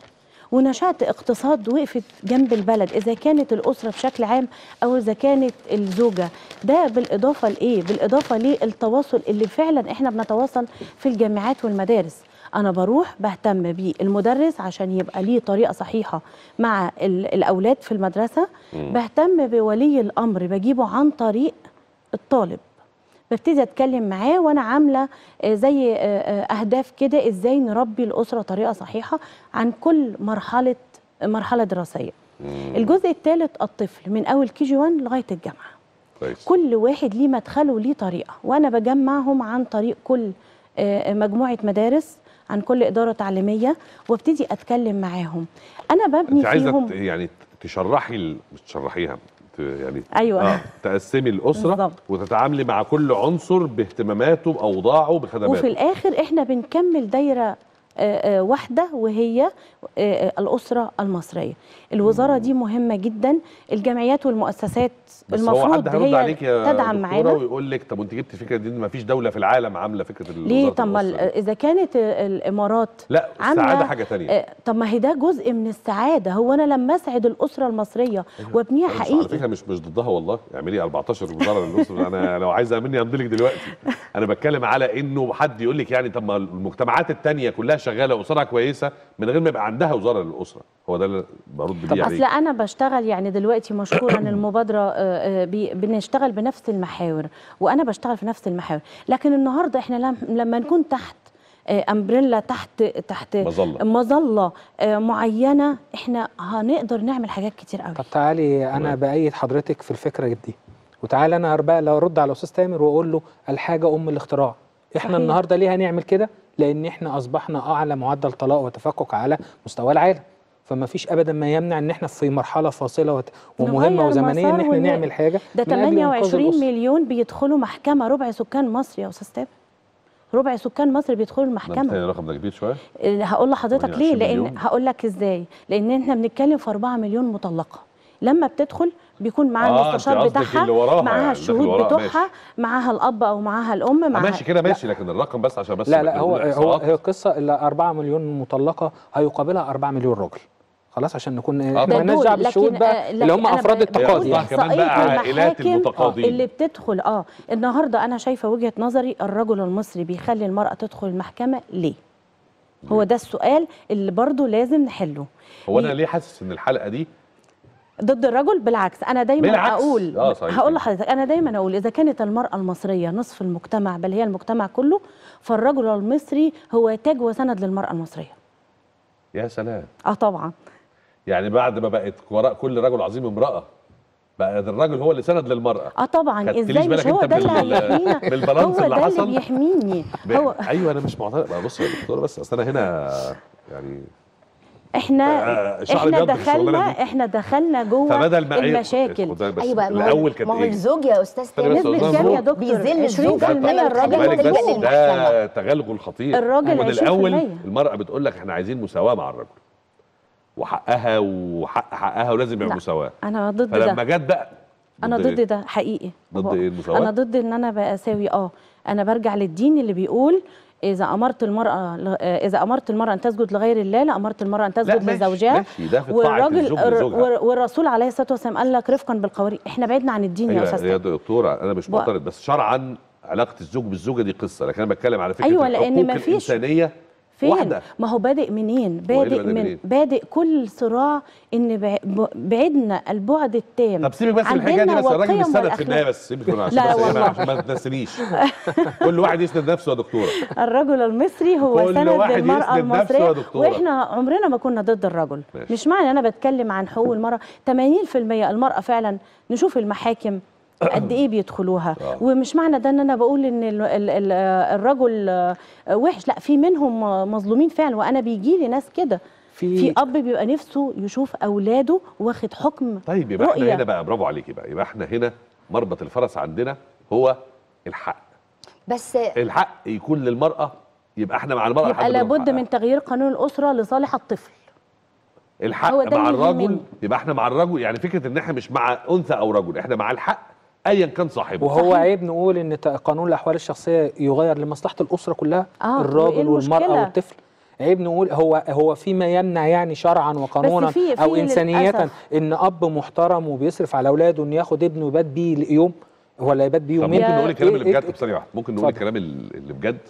ونشأت اقتصاد وقفت جنب البلد إذا كانت الأسرة بشكل عام أو إذا كانت الزوجة ده بالإضافة لإيه؟ بالإضافة للتواصل اللي فعلا إحنا بنتواصل في الجامعات والمدارس أنا بروح بهتم بالمدرس عشان يبقى ليه طريقة صحيحة مع ال- الأولاد في المدرسة بهتم بولي الأمر بجيبه عن طريق الطالب ببتدي اتكلم معاه وانا عامله آه، زي آه، آه، اهداف كده ازاي نربي الاسره طريقه صحيحه عن كل مرحله مرحله دراسيه الجزء الثالث الطفل من اول كي جي 1 لغايه الجامعه كويس كل واحد ليه مدخله وليه طريقه وانا بجمعهم عن طريق كل آه، مجموعه مدارس عن كل اداره تعليميه وابتدي اتكلم معاهم انا ببني انت عايزه فيهم ت- يعني تشرحي ال- مش تشرحيها ت- يعني أيوة. اه تقسمي الاسره بالظبط. وتتعاملي مع كل عنصر باهتماماته باوضاعه بخدماته وفي الاخر احنا بنكمل دايره آه، آه، واحده وهي آه، آه، الاسره المصريه الوزاره دي مهمه جدا الجمعيات والمؤسسات بس هو المفروض حد هيرد عليك هي يا تدعم دكتورة معانا ويقول لك طب وانت جبت فكره دي ان مفيش دوله في العالم عامله فكره ليه وزارة طب ما الأسرة ال- دي. اذا كانت الامارات لا عاملة- السعاده حاجه تانية آه، طب ما هي ده جزء من السعاده هو انا لما اسعد الاسره المصريه وابنيها أنا مش على حقيقي فكره مش مش ضدها والله اعملي 14 وزاره للاسره انا لو عايزه مني امضي لك دلوقتي انا بتكلم على انه حد يقول لك يعني طب ما المجتمعات التانية كلها شغاله اسرها كويسه من غير ما يبقى عندها وزاره للاسره هو ده اللي برد بيه اصل عليك انا بشتغل يعني دلوقتي مشكورا المبادره آه، آه، بي- بنشتغل بنفس المحاور وانا بشتغل في نفس المحاور لكن النهارده احنا لم- لما نكون تحت آه، امبريلا تحت تحت مظلة. مظله آه، معينه احنا هنقدر نعمل حاجات كتير قوي طب تعالي انا تمام. بايد حضرتك في الفكره دي وتعالى انا بقى لو ارد على استاذ تامر واقول له الحاجه ام الاختراع احنا صحيح. النهارده ليه هنعمل كده لان احنا اصبحنا اعلى معدل طلاق وتفكك على مستوى العالم فما فيش ابدا ما يمنع ان احنا في مرحله فاصله وت- ومهمه نغير وزمنيه ان مسار احنا ون- نعمل حاجه ده من أجل إنقاذ 28 الأسرة. مليون بيدخلوا محكمه ربع سكان مصر يا استاذ تامر ربع سكان مصر بيدخلوا ده المحكمه متهيألي الرقم ده كبير شويه اللي هقول لحضرتك ليه 28 لان مليون. هقول لك ازاي لان احنا بنتكلم في 4 مليون مطلقه لما بتدخل بيكون معاها آه، أنت المستشار قصدك بتاعها اللي وراها معاها يعني، الشهود داخل وراها، بتوعها ماشي. معاها الاب او معاها الام آه، معاها ماشي كده ماشي لكن الرقم بس عشان بس لا ما لا هو نقول هو إحصاءات. هي القصه اللي 4 مليون مطلقه هيقابلها 4 مليون راجل خلاص عشان نكون آه، احنا ده مالناش دول، دعوه بالشهود لكن- بقى آه، اللي لكن هم أنا افراد ب- التقاضي قصدها يعني كمان بقى إحصائية عائلات المحاكم المتقاضين. اللي بتدخل اه النهارده انا شايفه وجهه نظري الرجل المصري بيخلي المراه تدخل المحكمه ليه هو ده السؤال اللي برضو لازم نحله هو انا ليه حاسس ان الحلقه دي ضد الرجل بالعكس انا دايما بالعكس. اقول آه، صحيح. هقول لحضرتك انا دايما اقول اذا كانت المراه المصريه نصف المجتمع بل هي المجتمع كله فالرجل المصري هو تاج وسند للمراه المصريه يا سلام اه طبعا يعني بعد ما بقت وراء كل رجل عظيم امراه بقى الراجل هو اللي سند للمراه اه طبعا خدتليش ازاي بالك مش هو أنت ده اللي بال- هيحمينا بالبالانس هو اللي ده حصل؟ اللي بيحميني هو ايوه انا مش معترض بقى بص يا دكتوره بس اصل انا هنا يعني احنا آه، شعري احنا بيض في الشغلانة دخلنا دي. احنا دخلنا جوه فبدل ما إيه- المشاكل خد بالك بس ايوه ما هو- الاول كانت ما هو ايه؟ الزوج يا استاذ استني بس تامر يا نسبة أستاذ كام يا نور. دكتور بيذل الزوج 20% لما الراجل خد بالك تلجأ بس للمحكمة. ده تغلغل خطير الراجل من 20%. الاول المراه بتقول لك احنا عايزين مساواه مع الرجل وحقها وحق حقها ولازم يبقى لا. مساواه انا ضد فلما ده جت بقى انا إيه؟ ضد ده حقيقي ضد هو- إيه المساواة؟ انا ضد ان انا بساوي اه انا برجع للدين اللي بيقول اذا امرت المراه ل- آه، اذا امرت المراه ان تسجد لغير الله لامرت المراه ان لا تسجد ماشي لزوجها ماشي ده في طاعه الزوج الر- لزوجها والر- والرسول عليه الصلاه والسلام قال لك رفقا بالقوارير احنا بعدنا عن الدين يا ايوه استاذ يا تامر. دكتوره انا مش بقى- معترض بس شرعا علاقه الزوج بالزوجه دي قصه لكن انا بتكلم على فكره أيوة، لأن الحقوق مفيش- الانسانيه فين واحده ما هو بادئ منين هو إيه اللي بادئ بادئ من منين؟ بادئ كل صراع ان بع- ب- بعدنا البعد التام طب سيبك بس من عن الحكايه دي ديننا بس الراجل والقيم مش سند في والأخلاق. النهايه بس سيبك من عشان لا بس إيه، والله. عشان ما تنسنيش كل واحد يسند نفسه يا دكتوره الرجل المصري هو كل سند واحد للمرأة يسند نفسه يا المصرية دكتورة. واحنا عمرنا ما كنا ضد الرجل ماشي. مش معنى ان انا بتكلم عن حقوق المرأة 80% المرأة فعلا نشوف المحاكم قد ايه بيدخلوها آه. ومش معنى ده ان انا بقول ان ال- ال- ال- الرجل آه، وحش لا في منهم مظلومين فعلا وانا بيجي لي ناس كده في في اب بيبقى نفسه يشوف اولاده واخد حكم طيب يبقى احنا رؤية. هنا بقى برافو عليكي بقى يبقى احنا هنا مربط الفرس عندنا هو الحق بس الحق يكون للمراه يبقى احنا مع المراه يبقى لحد ما لابد نحققها. من تغيير قانون الاسره لصالح الطفل الحق هو ده مع اللي الرجل يهمني. يبقى احنا مع الرجل يعني فكره ان احنا مش مع انثى او رجل احنا مع الحق ايا كان صاحبه وهو صحيح. عيب نقول ان ت- قانون الاحوال الشخصيه يغير لمصلحه الاسره كلها آه، وإيه الراجل والمراه المشكلة؟ والطفل عيب نقول هو هو فيما يمنع يعني شرعا وقانونا في- في او انسانيه للأسف. ان اب محترم وبيصرف على اولاده انه ياخد ابنه يبات بيه يوم ولا يبات بيه طب يومين ممكن يا- نقول الكلام إيه- اللي إيه- بجد بثانيه واحده ممكن نقول اتفضل. الكلام ال- اللي بجد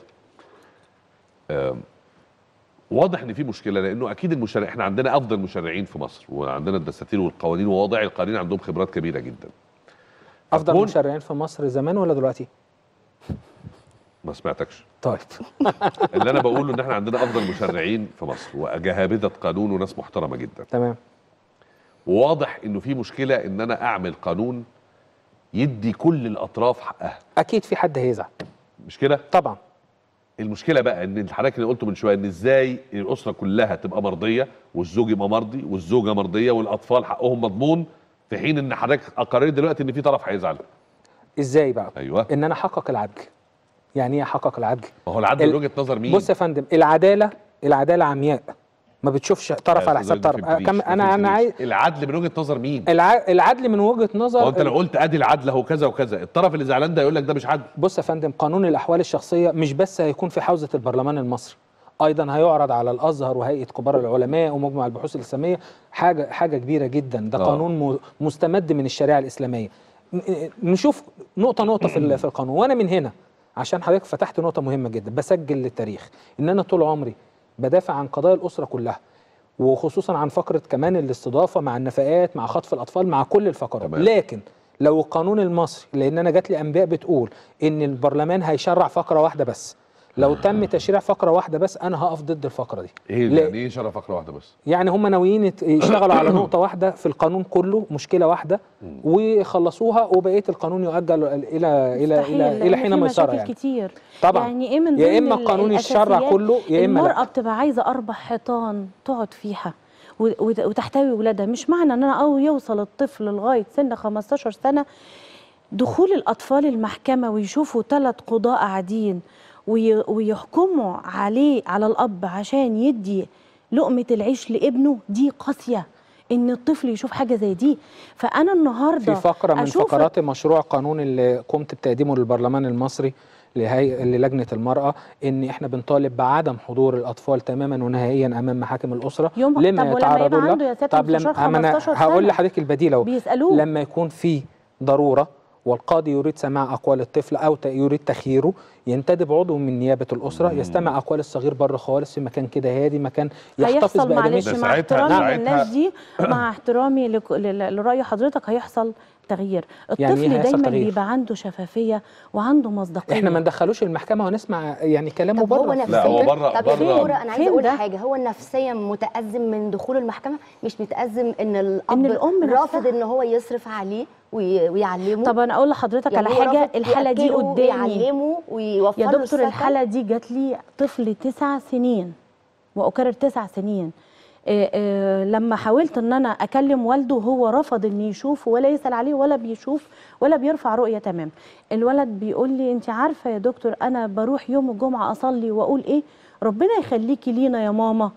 آم، واضح ان في مشكله لانه اكيد المشرع احنا عندنا افضل مشرعين في مصر وعندنا الدساتير والقوانين ووضع القوانين عندهم خبرات كبيره جدا افضل هون- مشرعين في مصر زمان ولا دلوقتي؟ ما سمعتكش طيب اللي انا بقوله ان احنا عندنا افضل مشرعين في مصر وجهابذه قانون وناس محترمه جدا تمام وواضح انه في مشكله ان انا اعمل قانون يدي كل الاطراف حقها اكيد في حد هيزعل مش كده طبعا المشكله بقى ان حضرتك اللي قلته من شويه ان ازاي الاسره كلها تبقى مرضيه والزوج يبقى مرضي والزوجه مرضيه والاطفال حقهم مضمون في حين ان حضرتك اقررت دلوقتي ان في طرف هيزعل ازاي بقى؟ ايوه ان انا احقق العدل يعني ايه احقق العدل؟ ما هو العدل ال- من وجهه نظر مين؟ بص يا فندم العداله العداله عمياء ما بتشوفش طرف يا على أستاذ حساب ما طرف فهمتنيش، كم ما انا انا عايز فهمتنيش. العدل من وجهه نظر مين؟ الع... العدل من وجهه نظر هو انت لو قلت ادي العدل اهو كذا وكذا الطرف اللي زعلان ده يقول لك ده مش عدل بص يا فندم قانون الاحوال الشخصيه مش بس هيكون في حوزه البرلمان المصري ايضا هيعرض على الازهر وهيئه كبار العلماء ومجمع البحوث الاسلاميه حاجه حاجه كبيره جدا ده آه. قانون م- مستمد من الشريعه الاسلاميه ن- نشوف نقطه نقطه في ال- في القانون وانا من هنا عشان حضرتك فتحت نقطه مهمه جدا بسجل للتاريخ ان انا طول عمري بدافع عن قضايا الاسره كلها وخصوصا عن فقره كمان الاستضافه مع النفقات مع خطف الاطفال مع كل الفقرات تمام. لكن لو القانون المصري لان انا جات لي انباء بتقول ان البرلمان هيشرع فقره واحده بس لو تم تشريع فقره واحده بس انا هقف ضد الفقره دي ايه لا. يعني ايه شرف فقره واحده بس؟ يعني هم ناويين يت- يشتغلوا على نقطه واحده في القانون كله مشكله واحده ويخلصوها وبقيه القانون يؤجل الى الى مستحيل، الى الى لأن حين في ميسره مشاكل يعني كتير طبعا. يعني ايه من يا ضمن إما ال- القانون يتشرع الأساسيات كله، يا إما المرأة لأ. بتبقى عايزة أربع حيطان تقعد فيها و- وت- وتحتوي ولادها مش معنى ان انا او يوصل الطفل لغايه سن 15 سنه دخول الاطفال المحكمه ويشوفوا ثلاث قضاة قاعدين وي- ويحكموا عليه على الاب عشان يدي لقمه العيش لابنه دي قاسيه ان الطفل يشوف حاجه زي دي فانا النهارده في فقره من أشوف فقرات مشروع قانون اللي قمت بتقديمه للبرلمان المصري لهي... للجنه المراه ان احنا بنطالب بعدم حضور الاطفال تماما ونهائيا امام محاكم الاسره يوم- طب ولما يتعرضوا يبقى لها- عنده يا سيادة طب المستشار لما أنا 15 هقول سنة. لحضرتك البديل اهو بيسألوه. لما يكون في ضروره والقاضي يريد سماع اقوال الطفل او ت- يريد تخييره ينتدب عضو من نيابه الاسره يستمع اقوال الصغير بره خالص في مكان كده هادي مكان يحتفظ هيحصل بادميه معلش ده مع ساعتها- احترامي ساعتها- للناس دي مع احترامي لك- ل- لرأي حضرتك هيحصل تغيير يعني الطفل إيه هيحصل دايما تغيير؟ بيبقى عنده شفافية وعنده مصداقية احنا ما ندخلوش المحكمه ونسمع يعني كلامه طب هو بره نفسيا لا، هو بره- طب بره- فين نورة انا فين عايزه اقول ده؟ حاجه هو نفسيا متازم من دخول المحكمه مش متازم ان الاب إن الأم رافض نفسها. ان هو يصرف عليه وي- ويعلمه طب انا اقول لحضرتك يعني على هو حاجة رافض الحالة دي يأكله قدامي ويعلمه ويوفر يا له دكتور السكن. الحالة دي جات لي طفل تسع سنين وأكرر تسع سنين إيه إيه لما حاولت ان انا اكلم والده هو رفض ان يشوف ولا يسال عليه ولا بيشوف ولا بيرفع رؤيه تمام الولد بيقول لي انت عارفه يا دكتور انا بروح يوم الجمعه اصلي واقول ايه ربنا يخليكي لينا يا ماما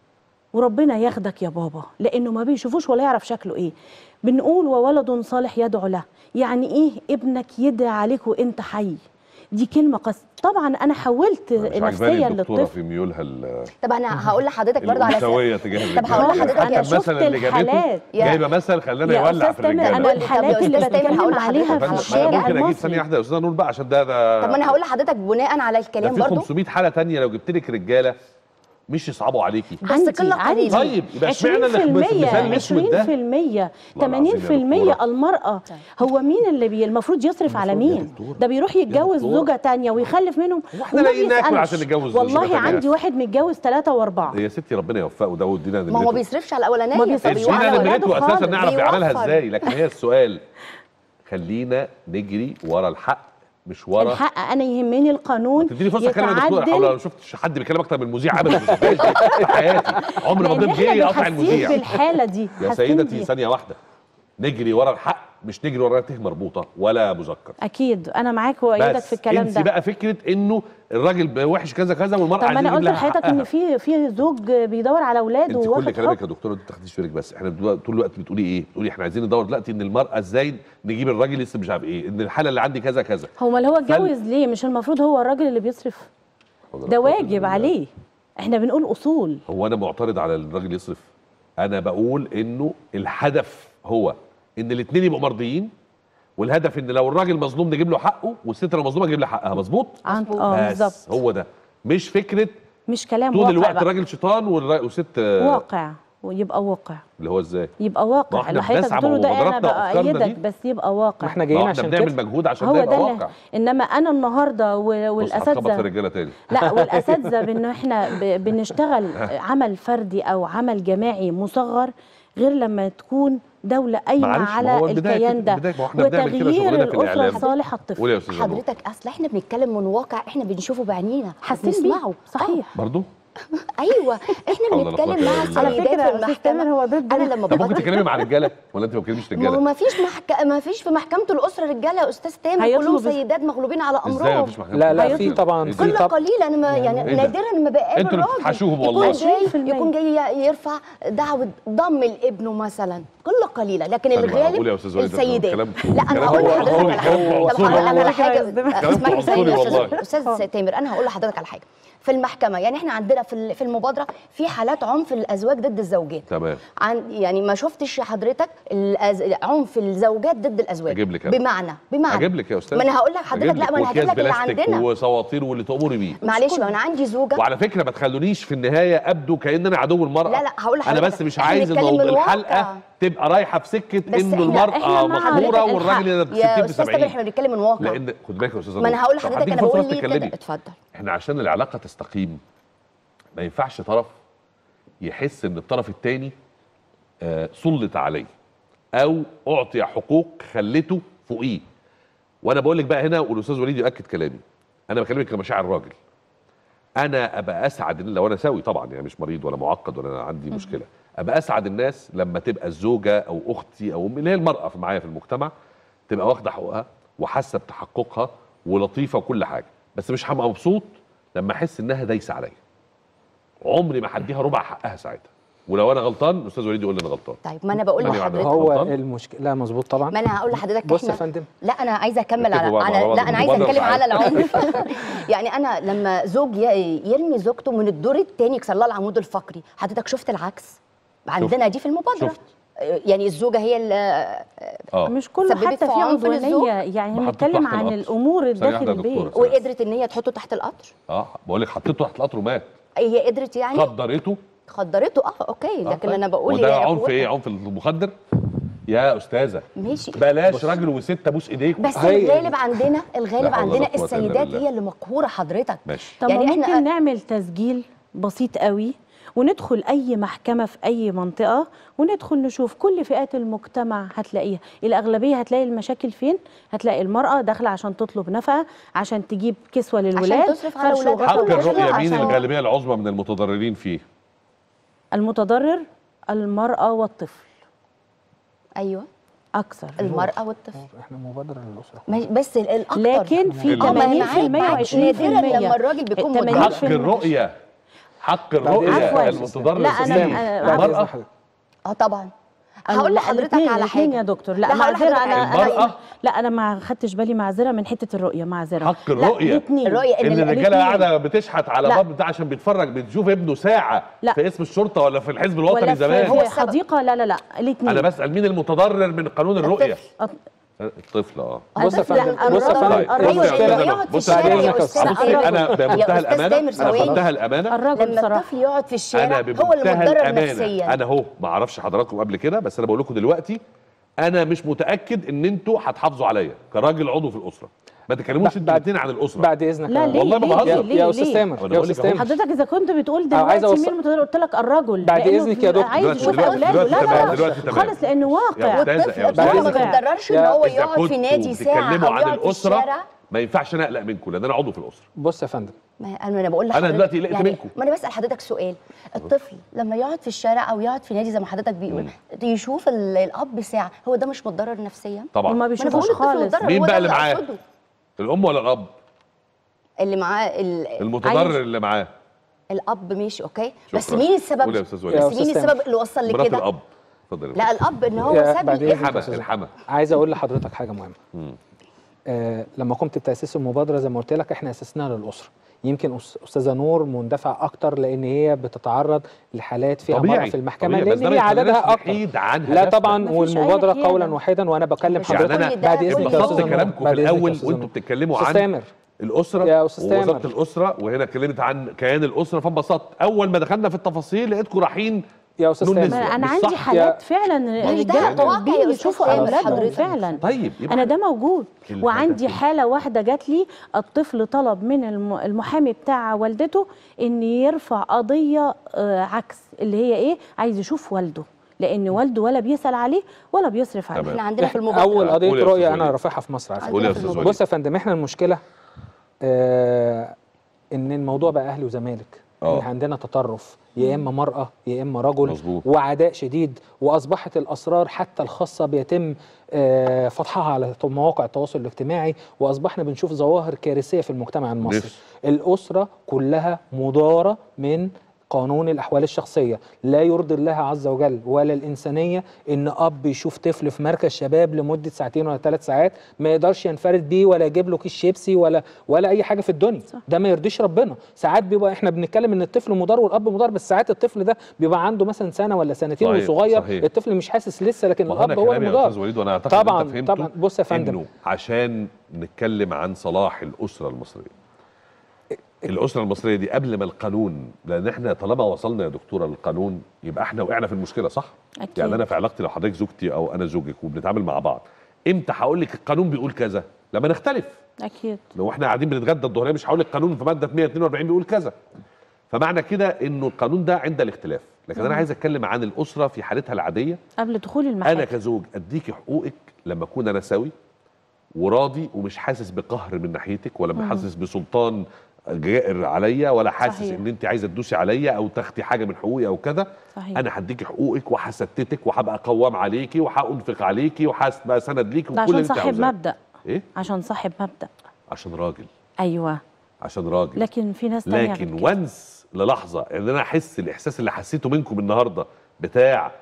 وربنا ياخدك يا بابا لانه ما بيشوفوش ولا يعرف شكله ايه بنقول وولد صالح يدعو له يعني ايه ابنك يدعي عليك وانت حي دي كلمه قس طبعا انا حولت مش عجباني نفسيا الدكتوره للطفل في ميولها ال- طب انا هقول لحضرتك برضه على الانثويه تجاه طب هقول الرجاله لحضرتك حتى أنا شفت المثل اللي جابته الحالات. يا- جايبه مثل خلانا يا يولع أستاذ في تامر، الرجاله انا طب يا الحالات أستاذ اللي تامر، بتكلم هقول عليها لحضرتك في على الشارع ممكن اجيب ثانيه المصري واحده يا استاذه نور بقى عشان ده ده طب ما انا هقول لحضرتك بناء على ده الكلام في برضه 500 حاله تانية لو جبت لك رجاله مش يصعبوا عليكي بس عندي- قلة عندي. قليلة. طيب يبقى اشمعنى اللي في المثال الاسود ده 20% والله العظيم يا 80% دكتورة. المرأة هو مين اللي بي المفروض يصرف على المفروض يا مين دكتورة. ده بيروح يتجوز دكتورة. زوجة تانية ويخلف منهم هو احنا وما لاقيين ناكل بيسألش. عشان نتجوز زوجة والله تانية؟ عندي واحد متجوز ثلاثة وأربعة يا ستي ربنا يوفقه ده ودينا ما هو ما بيصرفش على الاولانيه ما بيصرفش ادينا على فبيوفر. ولاده نمرته اساسا خالص. نعرف يعملها بيوفر. ازاي لكن هي السؤال خلينا نجري ورا الحق مش ورا الحق أنا يهمني القانون تديني فرصه اتكلم يا دكتور يتعدل حول ما شفتش حد بيكلم اكتر من المذيع ابدا ما شفتهاش في حياتي عمر ما لأن ضيف احنا جه يقطع حاسين المذيع بالحالة دي يا حاسين سيدتي بيها. ثانيه واحده نجري ورا الحق مش نجري ورا ته مربوطه ولا مذكر أكيد أنا معاك وأيدك بس في الكلام انت ده بقى فكره انه الراجل وحش كذا كذا والمراه طب ما عايزين انا نجيب قلت لها لحضرتك ان حقها. في في زوج بيدور على اولاده انت كل وواخد كلامك حكم يا دكتوره ما تاخديش بالك بس احنا دلوقتي- طول الوقت بتقولي ايه؟ بتقولي احنا عايزين ندور دلوقتي ان المراه ازاي نجيب الراجل لسه مش عارف ايه ان الحاله اللي عندي كذا كذا هو ما اللي هو فال- اتجوز ليه مش المفروض هو الراجل اللي بيصرف ده واجب عليه احنا بنقول اصول هو انا معترض على الراجل يصرف انا بقول انه الهدف هو ان الاثنين يبقوا مرضيين والهدف ان لو الراجل مظلوم نجيب له حقه والست لو مظلومه نجيب لها حقها مظبوط عن اه بس بالظبط هو ده مش فكره مش كلام طول واقع الوقت بقى. الراجل شيطان والra- والست آه، واقع ويبقى واقع اللي هو ازاي يبقى ما واقع احنا اللي حضرتك بنسعى بتقوله ده انا بمبادراتنا وأفكارنا بأيدك دي. بس يبقى واقع ما احنا ما جايين احنا عشان بنعمل كده مجهود عشان هو ده ده يبقى اللي- واقع انما انا النهارده و- بص هتخبط في والاساتذه الرجاله تاني لا والاساتذه بان احنا ب- بنشتغل عمل فردي او عمل جماعي مصغر غير لما تكون دوله قايمه معلش، ما على هو البداية الكيان كده- ده البداية- ما هو احنا بنعمل كده وتغيير شغلنا في الاسره الإعلام. لصالح الطفل قول يا استاذ نور حضرتك اصل احنا بنتكلم من واقع احنا بنشوفه بعينينا حاسين بنسمعه بيه صحيح برضو ايوه حول احنا ولا بنتكلم قوة مع إلا بالله. على السيدات فكره في استاذ تامر المحكمه هو ضد انا لما طب ممكن ببقى- تتكلمي مع رجاله ولا انت ما بتكلميش ما هو رجاله ما فيش محك... ما فيش في محكمه الاسره رجاله يا استاذ تامر هيطلب كلهم بس- سيدات مغلوبين على ازاي امرهم مفيش محكمه لا لا هيطلب. في طبعا إيه في كل ده؟ طب قليل انا ما يعني إيه ده؟ نادرا ما بقابل انتوا اللي راجل بتحاشوهم يكون والله. جاي 20% يكون جاي يرفع دعوه ضم لابنه مثلا كل قليله لكن طب ما قول يا الغالب أستاذ وليد، ده السيدات كلام- لا انا كلام هقول هو- لحضرتك هو على حاجه كلام طب هقول عنصري. على حاجه كلام اسمحي عنصري ثانيه يا والله. أستاذ- استاذ تامر انا هقول لحضرتك على حاجه في المحكمه يعني احنا عندنا في ال- في المبادره في حالات عنف الازواج ضد الزوجات تمام عن يعني ما شفتش حضرتك الأز... عنف الزوجات ضد الازواج أجيب لك أنا. بمعنى بمعنى هجيب لك يا استاذ ما انا هقول لك حضرتك لا ما انا هجيب وأكياس لك اللي بلاستيك عندنا وسواطير واللي تأمري بيه معلش ما انا عندي زوجه وعلى فكره ما تخلونيش في النهايه ابدو كان انا عدو المراه لا، لا، هقول انا لحضرتك. بس مش إحنا عايز بنتكلم انه من واقع. الحلقه تبقى رايحه في سكه بس انه إحنا- المراه إحنا مع مقهوره الحق. والراجل ب 60 يا ب استاذ تامر 70 احنا بنتكلم من واقع لان خد بالك يا استاذ ما انا نور. هقول طب لحضرتك هديك انا بقول فرصة ليه تتكلمي. كده اتفضل احنا عشان العلاقه تستقيم ما ينفعش طرف يحس ان الطرف الثاني سلط عليه او اعطي حقوق خلته فوقيه وانا بقول لك بقى هنا والاستاذ وليد يؤكد كلامي انا بكلمك كمشاعر راجل انا ابقى اسعد لو انا سوي طبعا يعني مش مريض ولا معقد ولا أنا عندي مشكله ابقى اسعد الناس لما تبقى الزوجه او اختي او امي اللي هي المراه في معايا في المجتمع تبقى واخده حقوقها وحاسه بتحققها ولطيفه وكل حاجه بس مش هبقى مبسوط لما احس انها دايسه عليا عمري ما هديها ربع حقها ساعتها ولو انا غلطان الاستاذ وليد يقول لي انا غلطان طيب ما انا بقول ماني لحضرتك غلطان. هو غلطان؟ المشكله لا مظبوط طبعا ما انا هقول لحضرتك بص يا احنا فندم لا انا عايزه اكمل على, اتفقوا بقى مع على بعض لا انا عايزه المبادرة اتكلم على بتاعتك. العنف يعني انا لما زوج ي- يرمي زوجته من الدور الثاني يكسر لها العمود الفقري حضرتك شفت العكس عندنا دي في المبادره شفت. يعني الزوجه هي اللي اه مش كله سببت حتى في في عنف للزوج. عدوانيه يعني ما حطيته بنتكلم تحت عن القطر. الامور ثانية داخل واحدة يا دكتورة. البيت وقدرت ان هي تحطه تحت القطر اه بقول لك حطيته تحت القطر ومات هي قدرت يعني خدرته خدرته اه اوكي آه، لكن طيب. انا بقول وده هي عنف قوتها. ايه عنف المخدر يا استاذه ماشي بلاش راجل وست ابوس ايديك بس هي- الغالب عندنا لا الغالب حول ولا عندنا قوة إلا السيدات بالله. هي اللي مقهوره حضرتك ماشي طب يعني يعني إحنا- ممكن نعمل تسجيل بسيط قوي وندخل اي محكمه في اي منطقه وندخل نشوف كل فئات المجتمع هتلاقيها الاغلبيه هتلاقي المشاكل فين هتلاقي المراه داخله عشان تطلب نفقه عشان تجيب كسوه للولاد تصرف على فرش ولادها. وغطا حق طب وغسيل الرؤيه مين عشان- الغالبيه العظمى من المتضررين فيه المتضرر المراه والطفل ايوه اكثر المراه والطفل احنا مبادره للاسره ما- بس ال- الاكتر لكن في ال- 80% و20% نادرا لما الراجل بيكون 80% متضرر. حق الرؤيه حق الرؤيه عفواً. المتضرر لا، أنا- فيه. أنا- بعد إذن المرأة حضرتك. اه طبعا هقول لا، لحضرتك الاتنين- على الاتنين حاجه يا دكتور لا, لا، هقول معذره لحضرتك انا على- المرأة؟ انا لا انا ما خدتش بالي معذره من حته الرؤيه معذره حق لا، الرؤية. الاتنين. الرؤية ان ال- الرجاله الاتنين. قاعده بتشحت على لا. باب بتاع عشان بيتفرج بتشوف ابنه ساعه لا. في اسم الشرطه ولا في الحزب الوطني ولا في, زمان في السبب. حديقه لا لا لا الاثنين انا بسال مين المتضرر من قانون الرؤيه الطفل. الطفل اه بص يا الطفل- فندم لا، بص يا الراجل- فندم طيب. الراجل بص يا اللي أستاذ يقعد في بص الشارع بعد يا إذنك يا استاذ أستاذ. بصي أيوة. انا بمنتهى يا أستاذ الامانه تامر انا ثواني. بمنتهى الامانه الرجل لما بصراحه الطفل يقعد في انا الشارع هو بمنتهى المتضرر الامانه نفسيا انا اهو ما اعرفش حضراتكم قبل كده بس انا بقول لكم دلوقتي انا مش متاكد ان انتوا هتحافظوا عليا كراجل عضو في الاسره ما تكلموش بعد- انتوا الاثنين عن الاسره بعد اذنك لا يا- ليه والله ما ليه بهزر. يا, ليه يا ليه استاذ ليه؟ تامر وأنا يا بقول استاذ لك أهو. تامر حضرتك اذا كنت بتقول أو عايز دلوقتي أوصل- مين المتضرر قلت لك الرجل بعد لأنه إذنك يا بيبقى دكتور. عايز دلوقتي- يشوف دلوقتي- اولاده دلوقتي لا تمام، لا دلوقتي لا تمام. خالص لانه يا واقع أستاذة، والطفل يا الطفل ما أستاذة. بيتضررش ان يا- هو اذا يقعد في كنتوا نادي ساعه بتتكلموا او عن يقعد في الاسره الشارع ما ينفعش انا اقلق منكم لان انا عضو في الاسره بص يا فندم ما انا انا بقول أنا لحضرتك دلوقتي قلقت يعني منكم. ما انا بسال حضرتك سؤال الطفل لما يقعد في الشارع او يقعد في نادي زي ما حضرتك بيقول يشوف ال- الاب ساعه هو ده مش متضرر نفسيا طبعا وما ما انا بيشوفوش بقول الطفل خالص متضرر مين هو بقى ده اللي معاه؟ أقصده. الام ولا الاب اللي معاه ال- المتضرر عايز- اللي معاه الاب ماشي اوكي بس شكراً. مين السبب قول يا أستاذ وليد. يا بس مين أستاذ السبب اللي وصل مرات لكده الاب اتفضل لا الاب ان هو يا- ساب بعد الابن إذنك. الحما الحما عايز اقول لحضرتك حاجه مهمه مم. آه لما قمت بتاسيس المبادره زي ما قلت لك احنا اسسناها للاسره يمكن أس- استاذه نور مندفع اكتر لان هي بتتعرض لحالات فيها طبيعي مرأة في المحكمه طبيعي، بس لان ده هي ما يخليناش عددها اكتر نحيد عنها لا هدفنا. طبعا مفيش أي والمبادره حيادة. قولا واحدا وانا بكلم يعني حضرتك أنا بعد اذنك انت يا بسطت استاذه نور كلامكم في بعد إذنك يا الاول أستاذة وانتوا نور. بتتكلموا أستاذ عن تامر الاسره يا أستاذ ووزاره تامر. الاسره وهنا اتكلمت عن كيان الاسره فانبسطت اول ما دخلنا في التفاصيل لقيتكم رايحين يا استاذ نون تامر نسبة. ما انا مش عندي صح. حالات فعلا مش ده رجاله الواقع يا طالبين أستاذ يشوفوا تامر اولادهم حضرتك. فعلا طيب يبقى انا ده موجود الهدف وعندي إيه؟ حاله واحده جات لي الطفل طلب من الم- المحامي بتاع والدته ان يرفع قضيه آه، عكس اللي هي ايه عايز يشوف والده لان والده ولا بيسال عليه ولا بيصرف عليه تمام. احنا عندنا في إحنا المبادره اول قول قضيه يا أستاذ رؤيه انا وليد. رافعها في مصر على فكرة. قول يا عندنا في استاذ المبادرة. وليد بص يا فندم احنا المشكله آه ان الموضوع بقى اهلي وزمالك آه. إن عندنا تطرف يا اما مراه يا اما رجل مظبوط. وعداء شديد واصبحت الاسرار حتى الخاصه بيتم آه فتحها على مواقع التواصل الاجتماعي واصبحنا بنشوف ظواهر كارثيه في المجتمع المصري نفس. الاسره كلها مداره من قانون الاحوال الشخصيه لا يرضي الله عز وجل ولا الانسانيه ان اب يشوف طفل في مركز شباب لمده ساعتين ولا ثلاث ساعات ما يقدرش ينفرد بيه ولا يجيب له كيس شيبسي ولا ولا اي حاجه في الدنيا صح. ده ما يرضيش ربنا ساعات بيبقى احنا بنتكلم ان الطفل مدار والاب مدار بس ساعات الطفل ده بيبقى عنده مثلا سنه ولا سنتين صحيح، وصغير صحيح. الطفل مش حاسس لسه لكن ما هو الاب انا هو كلامي يا المدار استاذ وليد وانا اعتقد طبعاً، إن انت فهمته طبعاً. بص يا فندم. انه عشان نتكلم عن صلاح الاسره المصريه الاسره المصريه دي قبل ما القانون لان احنا طالما وصلنا يا دكتوره للقانون يبقى احنا وقعنا في المشكله صح أكيد. يعني انا في علاقتي لو حضرتك زوجتي او انا زوجك وبنتعامل مع بعض امتى هقول لك القانون بيقول كذا لما نختلف اكيد لو احنا قاعدين بنتغدى الظهريه مش هقول لك قانون في ماده 142 بيقول كذا فمعنى كده انه القانون ده عند الاختلاف لكن انا عايز اتكلم عن الاسره في حالتها العاديه قبل دخول انا المحاكم كزوج اديكي حقوقك لما اكون انا سوي وراضي ومش حاسس بقهر من ناحيتك ولا حاسس بسلطان جائر عليا ولا حاسس صحيح. ان انت عايزه تدوسي عليا او تاخدي حاجه من حقوقي او كذا صحيح. انا هديكي حقوقك وهستتك وهبقى قوام عليكي وهانفق عليكي وهبقى سند ليكي ده وكل اللي عشان انت صاحب عاوزاه مبدا ايه عشان صاحب مبدا عشان راجل ايوه عشان راجل لكن في ناس تانية لكن غير كده. وانس للحظه ان انا احس الاحساس اللي حسيته منكم النهارده بتاع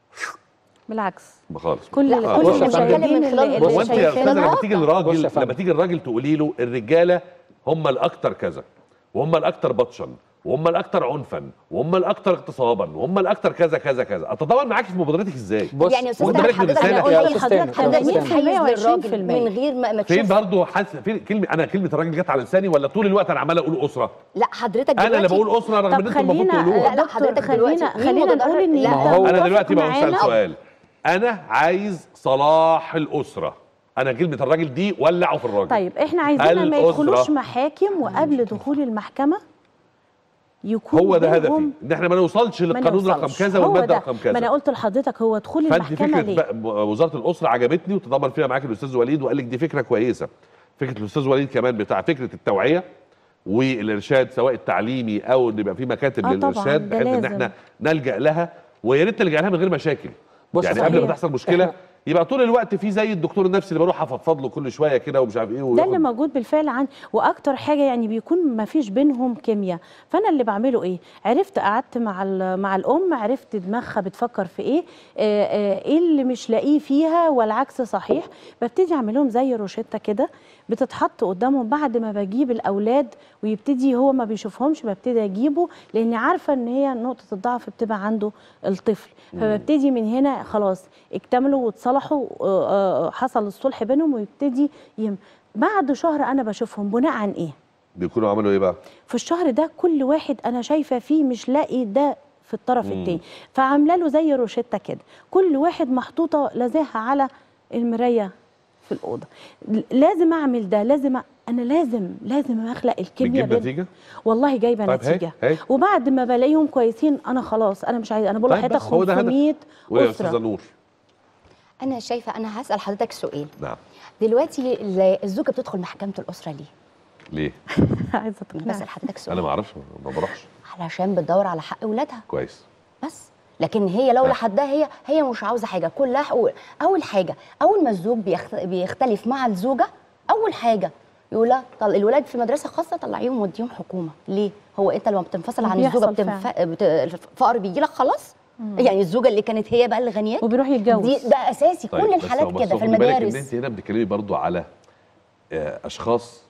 بالعكس ما خالص كل آه، كل بص يا فندم. المشاهدين من خلال اللي, بص هو اللي انت يا شايفينها استاذ لما تيجي بص للراجل يا فندم. لما تيجي الراجل تقولي له الرجاله هم الاكثر كذا وهم الاكثر بطشا وهم الاكثر عنفا وهم الاكثر اغتصابا وهم الاكثر كذا كذا كذا اتطور معاك في مبادرتك ازاي بص يعني يا استاذ وانت تامر بالك من حضرتك رسالة. انا يا قلت أستاذ لحضرتك تامر، يا حضرتك أستاذ متحيز تامر. للراجل 120% من غير ما ما فين تشوف برضه حاسس فين كلمه انا كلمه الراجل جت على لساني ولا طول الوقت انا عمال اقول اسره لا حضرتك انا اللي دلوقتي بقول اسره رغم ان طب انتوا المفروض خلينا تقولوها لا، لا، دكتور حضرتك خلينا دلوقتي مين خلينا متضرر؟ نقول ان لا، انت هو- انا متفق دلوقتي بقى معانا. اسال سؤال انا عايز صلاح الاسره انا كلمه الراجل دي ولعوا في الراجل طيب احنا عايزينها ما الأسرة. يدخلوش محاكم وقبل دخول المحكمه يكون هو ده هدفي بينهم ان احنا ما نوصلش ما للقانون رقم نوصلش. كذا هو والماده ده. رقم ما انا كذا قلت لحضرتك هو دخول فانت المحكمه فكره ليه بقى وزاره الاسره عجبتني وتضامن فيها معاك الاستاذ وليد وقال لك دي فكره كويسه فكره الاستاذ وليد كمان بتاع فكره التوعيه والارشاد سواء التعليمي او ان يبقى في مكاتب آه طبعاً، للارشاد ده بحيث ان لازم. احنا نلجا لها ويا ريت نلجا لها من غير مشاكل بص يعني صحيح. قبل ما تحصل مشكله إحنا- يبقى طول الوقت في زي الدكتور النفسي اللي بروح افضفض له كل شويه كده ومش عارف ايه ده وياخد- اللي موجود بالفعل عن واكتر حاجه يعني بيكون ما فيش بينهم كيمياء فانا اللي بعمله ايه عرفت قعدت مع ال- مع الام عرفت دماغها بتفكر في ايه آه، آه، ايه اللي مش لاقيه فيها والعكس صحيح ببتدي اعمل لهم زي روشته كده بتتحط قدامهم بعد ما بجيب الاولاد ويبتدي هو ما بيشوفهمش ببتدي اجيبه لاني عارفه ان هي نقطه الضعف بتبقى عنده الطفل فببتدي من هنا خلاص اكتملوا واتصالحوا آه، آه، حصل الصلح بينهم ويبتدي يم بعد شهر انا بشوفهم بناء عن ايه بيكونوا عملوا ايه بقى في الشهر ده كل واحد انا شايفه فيه مش لاقي ده في الطرف التاني فعامله له زي روشته كده كل واحد محطوطه لازاها على المرايه في الاوضه ل- لازم اعمل ده لازم أ... انا لازم لازم اخلق الكيمياء بتجيب بين- نتيجه والله جايبه طيب هاي- نتيجه هاي. وبعد ما بلاقيهم كويسين انا خلاص انا مش عايزه انا بقول طيب لحضرتك بس هو ده هدف. 500 ويا استاذه اسره نور انا شايفه انا هسال حضرتك سؤال نعم دلوقتي ال- الزوجه بتدخل محكمه الاسره ليه؟ ليه عايزه انا تقنعني بسال حضرتك انا سؤال ما اعرفش ما بروحش علشان بتدور على حق اولادها كويس بس لكن هي لو آه. لحدها هي هي مش عاوزه حاجه كلها حقوق اول حاجه اول ما الزوج بيخت... بيختلف مع الزوجه اول حاجه يقول لها طل الولاد في مدرسه خاصه طلعيهم وديهم حكومه ليه هو انت لما بتنفصل عن بيحصل الزوجه بتنف... بت... الفقر بيجي لك خلاص يعني الزوجه اللي كانت هي بقى اللي غنياك وبيروح يتجوز دي ده اساسي كل بس- الحالات بس كده في خدي بالك ان المدارس انت هنا بتتكلمي برضو على آه، اشخاص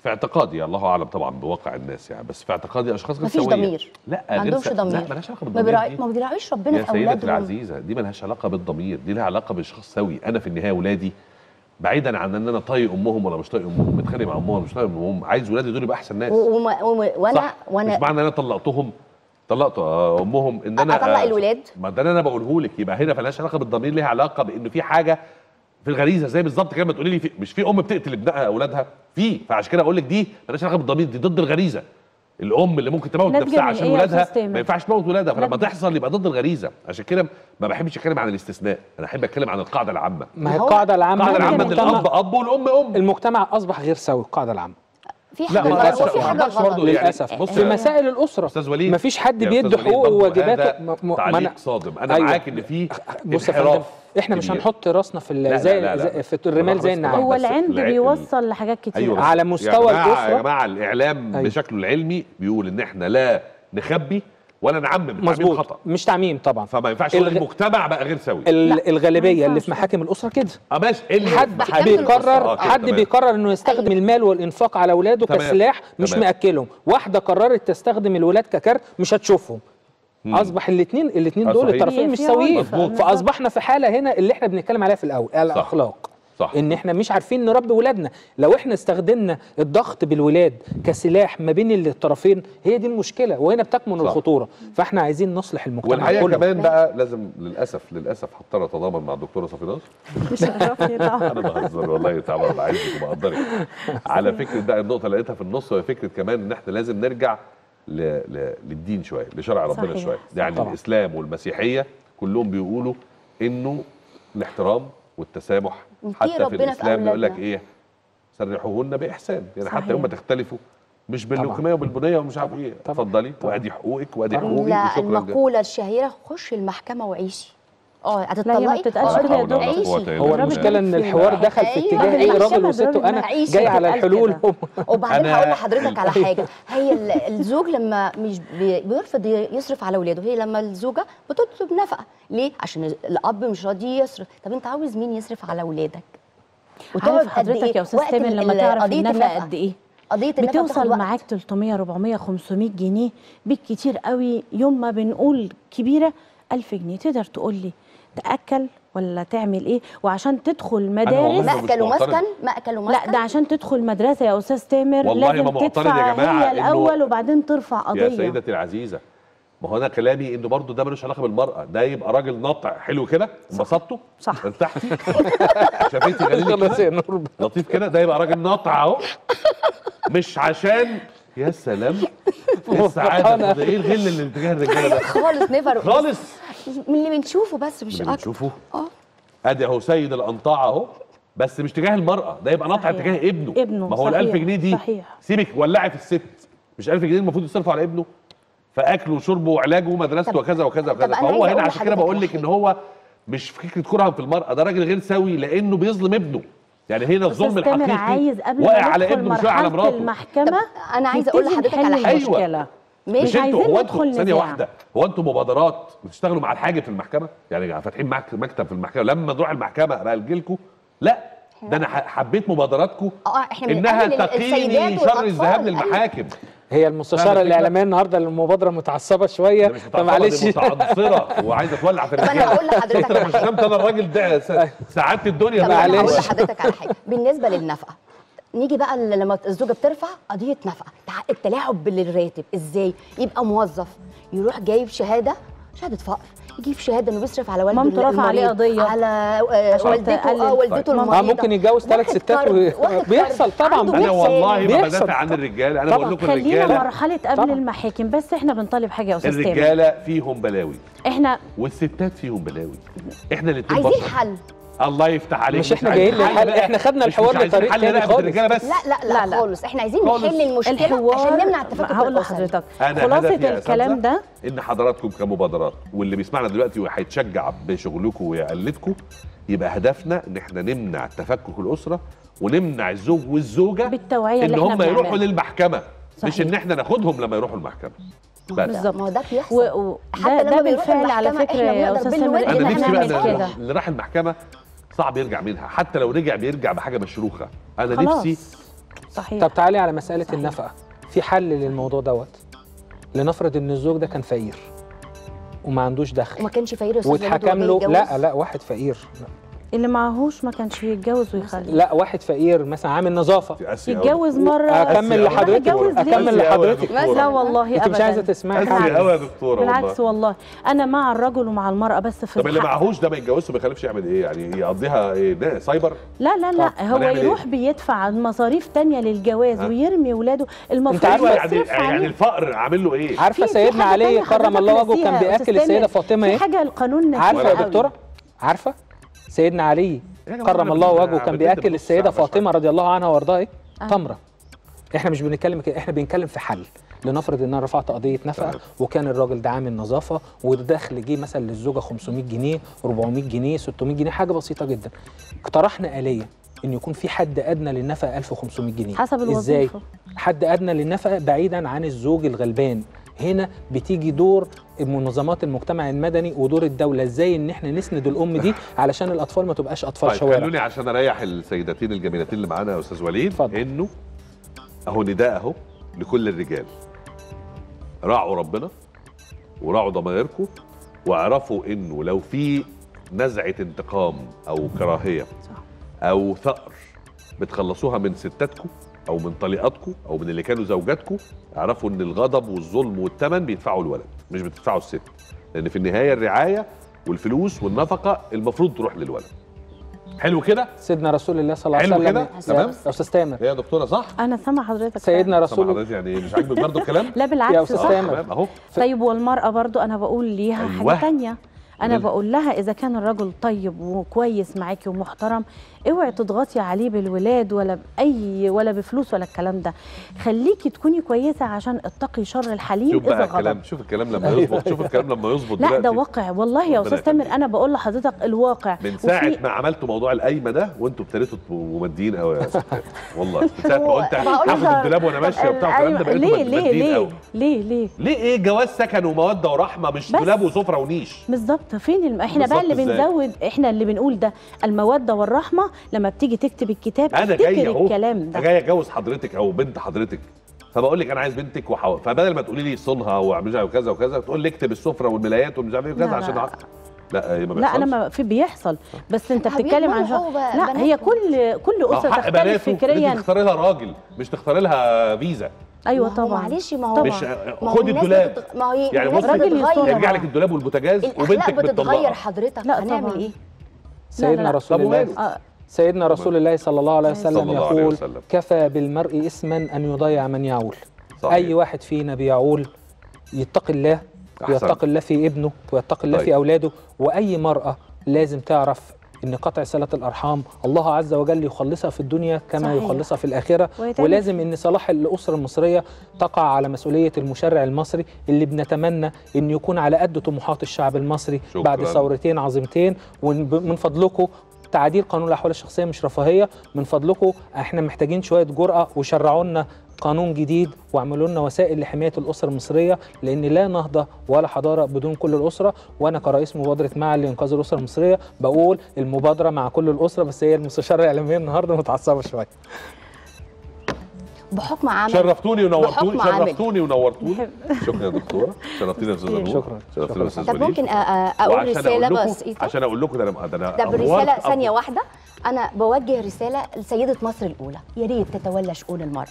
في اعتقادي الله اعلم طبعا بواقع الناس يعني بس في اعتقادي اشخاص غير مفيش سويه ضمير. لا ما غير عندهمش س- ضمير. لا مالهاش علاقه ما بالضمير بيراعي دي. ما بيراعيش ربنا يا في سيدتي اولادهم العزيزه دي مالهاش علاقه بالضمير دي لها علاقه بشخص سوي انا في النهايه ولادي بعيدا عن ان انا طايق امهم ولا مش طايق امهم متخانق مع امهم ولا مش طايق امهم عايز ولادي دول يبقى احسن ناس و- وما- وما- وانا صح وانا مش معنى ان انا طلقتهم طلقت آه، امهم ان انا أطلق آه، الولاد؟ ما ده اللي انا بقوله لك يبقى هنا مالهاش علاقه بالضمير ليها علاقه بان في حاجه في الغريزه زي بالظبط كده ما تقولي لي في مش في ام بتقتل ابنها اولادها في فعشان كده اقول لك دي مالهاش علاقه بالضمير دي ضد الغريزه الام اللي ممكن تموت ناتجة نفسها من عشان إيه يا ولادها أستاذ تامر؟ ما ينفعش تموت ولادها فلما ناتجة. تحصل يبقى ضد الغريزه عشان كده ما بحبش اتكلم عن الاستثناء انا احب اتكلم عن القاعده العامه ما هي هو القاعده العامه القاعده العامه ان المجتمع- الاب اب والام ام المجتمع اصبح غير سوي القاعده العامه في لا حاجه ما غلط أقدرش- وفي ما حاجه أقدرش برضه غلط يعني للاسف بص في يا مسائل الاسره استاذ وليد ما فيش حد يا بيدي أستاذ وليد حقوقه برضه وواجباته هذا م- م- ما تعليق أنا- صادم انا أيوة. معاك ان في بص يا فندم انحراف احنا مش كبير. هنحط راسنا في لا، ال- لا، زي لا، لا. زي- في الرمال زي بس النعام هو بس العند الع- بيوصل لحاجات كتير ايوه أوي. على يا مستوى جماعة الأسرة. يا جماعه الاعلام أيوة. بشكله العلمي بيقول ان احنا لا نخبي ولا نعمم التعميم مظبوط خطا مش تعميم طبعا فما ينفعش نقول الغ- المجتمع بقى غير سوي ال- الغالبيه اللي ينفعش. في محاكم الاسره كده اه ماشي اللي حد محاكم بيقرر آه، كده، حد تمام. بيقرر انه يستخدم المال والانفاق على اولاده تمام، كسلاح مش تمام. مأكلهم واحده قررت تستخدم الولاد ككارت مش هتشوفهم اصبح الاثنين الاثنين آه، دول صحيح. الطرفين مش فيها سويين عنف. مظبوط. فاصبحنا في حاله هنا اللي احنا بنتكلم عليها في الاول الاخلاق صح. ان احنا مش عارفين نربي ولادنا لو احنا استخدمنا الضغط بالولاد كسلاح ما بين الطرفين هي دي المشكله وهنا بتكمن صح. الخطوره فاحنا عايزين نصلح المجتمع والحقيقه كله كمان بقى لازم للاسف للاسف هضطر اتضامن مع الدكتوره صفي ناصر شرفني طبعا انا بهزر والله طبعا بعزك وبقدرك على فكره بقى النقطه اللي لقيتها في النص وهي فكره كمان ان احنا لازم نرجع ل... ل... للدين شويه لشرع ربنا صحيح. شويه يعني طبعا. الاسلام والمسيحيه كلهم بيقولوا انه الاحترام والتسامح نطيع حتى في ربنا في الاسلام يقول لك أولادنا. ايه سرحوهن باحسان يعني صحيح. حتى يوم ما تختلفوا مش باللوكميه وبالبنيه ومش عارف ايه طبعا. اتفضلي طبعا. وادي حقوقك وادي طبعا. حقوقي لا وشكرا جدا المقوله الشهيره خشي المحكمه وعيشي اه لا هي ما هتطلقي بتتقالش آه، كده يا حول ولا دكتور قوة إلا هو بالله. المشكله ان بالله. الحوار دخل في أيوة، اتجاه ايه بالعيشة راجل وست مضروبة وانا بالعيشة جاي على بتتقال الحلول كده. وبعدين أنا- هقول لحضرتك على حاجه هي ال- الزوج لما مش بي- بيرفض يصرف على اولاده هي لما الزوجه بتطلب نفقه ليه عشان الاب مش راضي يصرف طب انت عاوز مين يصرف على اولادك عارف قد حضرتك إيه؟ يا استاذ وقت تامر ال- لما ال- تعرف قضية النفقه قد ايه قضيه النفقه بتاخد بتوصل وقت. معاك 300 400 500 جنيه بالكتير قوي يوم ما بنقول كبيره 1000 جنيه تقدر تقول لي تاكل ولا تعمل ايه وعشان تدخل والله مدارس مش مأكل معترض. ومسكن مأكل ومسكن لا ده عشان تدخل مدرسه يا استاذ تامر والله ما لازم معترض يا تدفع جماعة هي إنه- الاول وبعدين ترفع قضيه يا سيدتي العزيزه ما هو انا كلامي انه برضو ده ملوش علاقه بالمراه ده يبقى راجل ناطع حلو كده انبسطتوا صح. ارتحتي شايفتي غليلك خلاص كده يا نور لطيف كده ده يبقى راجل ناطع اهو مش عشان يا سلام إيه السعاده فرحانة. ده ايه الغل اللي اتجاه الرجاله ده خالص نيفر خالص من اللي بنشوفه بس مش اللي اكتر بنشوفه اه ادي اهو سيد الانطاع اهو بس مش تجاه المراه ده يبقى ناطع صحيح. تجاه ابنه ابنه، ما هو ال صحيح، 1000 جنيه دي صحيح. سيبك ولعي في الست مش 1000 جنيه المفروض يصرفوا على ابنه فاكله وشربه وعلاجه ومدرسته طب- وكذا وكذا طب وكذا أنا فهو عايزة هنا أقول عشان كده لحضرتك بقول على لك ان حاجة. هو مش فكره كره في المراه ده راجل غير سوي لانه بيظلم ابنه يعني هنا الظلم استاذ تامر الحقيقي عايز قبل واقع ما على ندخل ابنه مش واقع على مرحله مراته المحكمه طب أنا عايزة أقول نبتدي لحضرتك نحل على حاجة. المشكله مش مش انتوا عايزين هو ندخل انتوا ثانيه نزاع. واحده هو انتوا مبادرات بتشتغلوا مع الحاجب في المحكمه يعني فاتحين معك مكتب في المحكمه لما نروح المحكمه بقى لكم لا ده انا ح- حبيت مبادراتكم اه احنا انها بنقلل تقيني السيدات شر والأطفال. الذهاب أيوة. للمحاكم هي فاهم المستشاره الفكرة؟ الاعلاميه النهارده المبادره متعصبه شويه ده مش متعصبة، دي فمعلش متعنصره وعايزه تولع في طب أنا الرجاله هقول لحضرتك على مش حاجة. نمت انا الراجل ده س- سعدت الدنيا طب بقى. انا هقول معلش. لحضرتك على حاجه بالنسبه للنفقه نيجي بقى ل- لما الزوجه بترفع قضيه نفقه تع- التلاعب بالراتب ازاي يبقى موظف يروح جايب شهاده شهاده فقر يجيب شهاده انه بيصرف على والده مامته رفع عليه المريض، قضية. على آه، عشان والدته تقلل. اه والدته طيب. المريضه آه، ممكن يتجوز ثلاث واخد ستات كارد، و- واخد بيحصل كارد، طبعاً. عنده انا ويب والله سايت. ما بيحصل. بدافع عن الرجاله انا طبعاً. بقول لكم خلينا الرجاله مرحله قبل طبعاً. المحاكم بس احنا بنطالب حاجه يا استاذ تامر الرجاله فيهم بلاوي احنا والستات فيهم بلاوي احنا الاثنين عايزين بشر حل الله يفتح عليك مش إحنا عايزين جايين حل للحل، بقى. إحنا خدنا مش- الحوار مش عايزين لطريق حل تاني رقبة خالص. الرجاله بس لا لا لا, لا، لا. خالص احنا عايزين خالص. نحل المشكله الحوار عشان نمنع التفكك هقول الاسري لحضرتك انا خلاصه هدفي يا الكلام أساتذة ده ان حضراتكم كمبادرات واللي بيسمعنا دلوقتي وهيتشجع بشغلكم ويقلدكم يبقى هدفنا ان احنا نمنع تفكك الاسره ونمنع الزوج والزوجه بالتوعية ان اللي إحنا هم يروحوا بنعملها. للمحكمه مش صحيح. ان احنا ناخدهم لما يروحوا المحكمه بس بالظبط. ما هو ده بيحصل و... و... حتى ده, لما ده بيروحوا بالفعل على المحكمة فكره إحنا يا بنقدر استاذ بالوقت تامر انا ان نفسي احنا بقى نعمل إن كده اللي راح المحكمه صعب يرجع منها حتى لو رجع بيرجع بحاجه مشروخه انا خلاص. نفسي صحيح طب تعالي على مساله صحيح. النفقه في حل للموضوع دوت لنفرض ان الزوج ده كان فقير وما عندوش دخل وما كانش فقير يا استاذ وليد واتحكم وهو له بيتجوز. لا لا واحد فقير اللي معهوش ما كانش يتجوز ويخلف لا واحد فقير مثلا عامل نظافه في اسيا أوي. يتجوز مره اكمل أوي. لحضرتك هتجوز ليه؟ اكمل أسيا أوي يا لحضرتك دكتورة. لا والله انت مش عايزه ابدا تسمعي اسيا حاجه قوي يا دكتوره بالعكس والله والله انا مع الرجل ومع المراه بس في طب اللي الحق. معهوش ده ما يتجوزش وما يخلفش يعمل ايه يعني يقضيها ايه ده سايبر لا لا لا طب هو هنعمل إيه؟ يروح بيدفع مصاريف تانية للجواز ها؟ ويرمي ولاده المفروض عارفة ايوه يعني يصرف يعني عليه. الفقر عامل له ايه عارفه في- في سيدنا حاجة علي تانية كرم حضرتك الله وجهه ناسيها كان يا بياكل أستاذ السيده تامر. فاطمه في ايه حاجه القانون ناسيها عارفه يا قوي. دكتوره عارفه سيدنا علي يا جماعة كرم أنا الله بنت- وجهه كان بنت بياكل بتبص السيده على فاطمه رضي الله عنها وارضاها ايه آه. تمره احنا مش بنتكلم كده احنا بنتكلم في حل لنفرض ان انا رفعت قضيه نفقه تمام. وكان الراجل ده عامل نظافه والدخل جه مثلا للزوجه 500 جنيه 400 جنيه 600 جنيه حاجه بسيطه جدا اقترحنا اليه ان يكون في حد ادنى للنفقه 1500 جنيه حسب ازاي الوظيفه حد ادنى للنفقه بعيدا عن الزوج الغلبان هنا بتيجي دور منظمات المجتمع المدني ودور الدوله ازاي ان احنا نسند الام دي علشان الاطفال ما تبقاش اطفال طيب شوارع خلوني عشان اريح السيدتين الجميلتين اللي معانا يا استاذ وليد اتفضل. انه اهو نداء اهو لكل الرجال راعوا ربنا وراعوا ضمائركم واعرفوا انه لو في نزعه انتقام او كراهيه صح. او ثأر بتخلصوها من ستاتكم او من طليقاتكم او من اللي كانوا زوجاتكم اعرفوا ان الغضب والظلم والثمن بيدفعوا الولد مش بتدفعوا الست لان في النهايه الرعايه والفلوس والنفقه المفروض تروح للولد حلو كده سيدنا رسول الله صلى الله عليه حلو وسلم كده؟ يا- تمام. يا استاذ تامر هي يا دكتوره صح انا سامع حضرتك سيدنا سامع رسول حضرتك يعني مش عاجبك برضه الكلام لا يا بالعكس أستاذ صح تامر. تمام اهو طيب والمرأة برضو أنا بقول ليها أيوة. حاجة تانية أنا قولي. بقول لها إذا كان الرجل طيب وكويس معاكي ومحترم اوعي تضغطي عليه بالولاد ولا بأي ولا بفلوس ولا الكلام ده خليكي تكوني كويسة عشان اتقي شر الحليم شوف إذا بقى غضب الكلام شوف الكلام لما أيوة. يظبط شوف الكلام لما يظبط لا ده دلوقتي. واقع والله يا ربنا أستاذ تامر يخليك. أنا بقول لحضرتك الواقع من ساعة وفي- ما عملتوا موضوع القايمة ده وانتوا ابتديتوا تبقوا ممادين قوي يا ستات والله من ساعة ما هو- قلت بقول هاخد لك- الدولاب وانا ماشية وبتاع الكلام ده أيوة، بقيتوا ليه ليه مادين ليه قوي ليه ليه ليه ايه جواز سكن ومودة ورحمة مش بس. دولاب وسفرة ونيش بالظبط فين الم... احنا بقى بالظبط اللي إزاي؟ بنزود احنا اللي بنقول ده المودة والرحمة لما بتيجي تكتب الكتاب انا جاي افتكر اهو الكلام ده جاي اتجوز حضرتك او بنت حضرتك فبقول لك انا عايز بنتك وحو... فبدل ما تقولي لي صونها واعملي وكذا وكذا تقول لي اكتب السفره والملايات ومش عارف ايه وكذا لا، عشان لا. أع- لا إيه ما لا انا بيحصلش؟ ما في بيحصل بس انت حبيبي، بتتكلم ما عن هو شغل بقى لا هي بناتهم. كل كل ما هو اسره حق تختلف بناته إن فكريا انت تختاري لها راجل مش تختاري لها فيزا ايوه ما هو طبعا معلش ما هو طبعا. مش ما هو خدي الناس الدولاب بتت- ما هو يعني يعني بص الناس الراجل بتتغير يصون. يرجع لك الدولاب والبوتاجاز الاخلاق وبنتك بتتغير بتطلقها حضرتك لا هنعمل طبعاً. ايه سيدنا لا. رسول طب الله وماله؟ آه. سيدنا رسول الله صلى الله عليه صلى وسلم الله عليه يقول وسلم. كفى بالمرء اسما ان يضيع من يعول صحيح. اي واحد فينا بيعول يتقي الله أحسنت. ويتقي الله في ابنه ويتقي الله طيب. في اولاده واي مراه لازم تعرف ان قطع صله الارحام الله عز وجل يخلصها في الدنيا كما صحيح. يخلصها في الاخره ويتعمل ولازم ان صلاح الاسره المصريه تقع على مسؤوليه المشرع المصري اللي بنتمنى ان يكون على قد طموحات الشعب المصري شكراً. بعد ثورتين عظيمتين ومن فضلكم تعديل قانون الاحوال الشخصيه مش رفاهيه من فضلكم احنا محتاجين شويه جرأه وشرعوا لنا قانون جديد واعملوا لنا وسائل لحمايه الاسره المصريه لان لا نهضه ولا حضاره بدون كل الاسره وانا كرئيس مبادره معا لانقاذ الاسره المصريه بقول المبادره مع كل الاسره بس هي المستشاره الاعلاميه النهارده متعصبه شويه بحكم عمل شرفتوني ونورتوني بحكم عمل. شرفتوني ونورتوني شكرا يا دكتوره شرفتيني يا استاذه نور شكراً. شرفتيني يا استاذ طب وليد ممكن أ- أ- اقول وعشان رساله أقول لكم- بسيطه عشان اقول لكم ده انا ده انا ده برساله أفورت ثانيه أفضل. واحده انا بوجه رساله لسيده مصر الاولى يا ريت تتولى شؤون المراه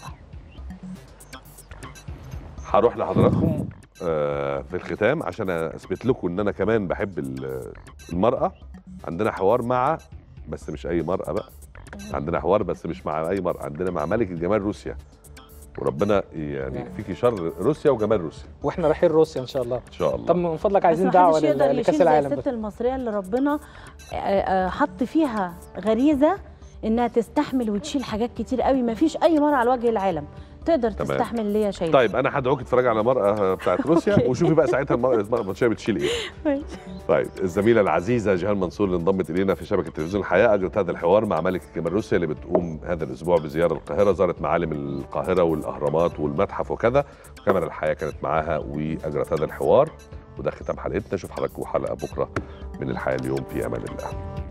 هروح لحضراتكم آه، في الختام عشان اثبت لكم ان انا كمان بحب ال- المراه عندنا حوار مع بس مش اي مراه بقى عندنا حوار بس مش مع اي مراه عندنا مع ملكه جمال روسيا وربنا يعني فيكي شر روسيا وجمال روسيا واحنا رايحين روسيا ان شاء الله ان شاء الله طب من فضلك بس عايزين محدش دعوه يقدر لل- لكاس يشيل زي العالم الست المصريه اللي ربنا آه، آه، حط فيها غريزه انها تستحمل وتشيل حاجات كتير قوي ما فيش اي مرأة على وجه العالم تقدر تمام. تستحمل اللي هي شايله طيب انا هدعوك تتفرج على المراه بتاعت روسيا أوكي. وشوفي بقى ساعتها المراه الماتشيه بتشيل ايه ماشي. طيب الزميله العزيزه جيهان منصور اللي انضمت الينا في شبكه تلفزيون الحياه اجرت هذا الحوار مع ملكه جمال روسيا اللي بتقوم هذا الاسبوع بزياره القاهره زارت معالم القاهره والاهرامات والمتحف وكذا كاميرا الحياه كانت معاها واجرت هذا الحوار وده ختام حلقتنا نشوف حضراتكم حلقه بكره من الحياه اليوم في امان الله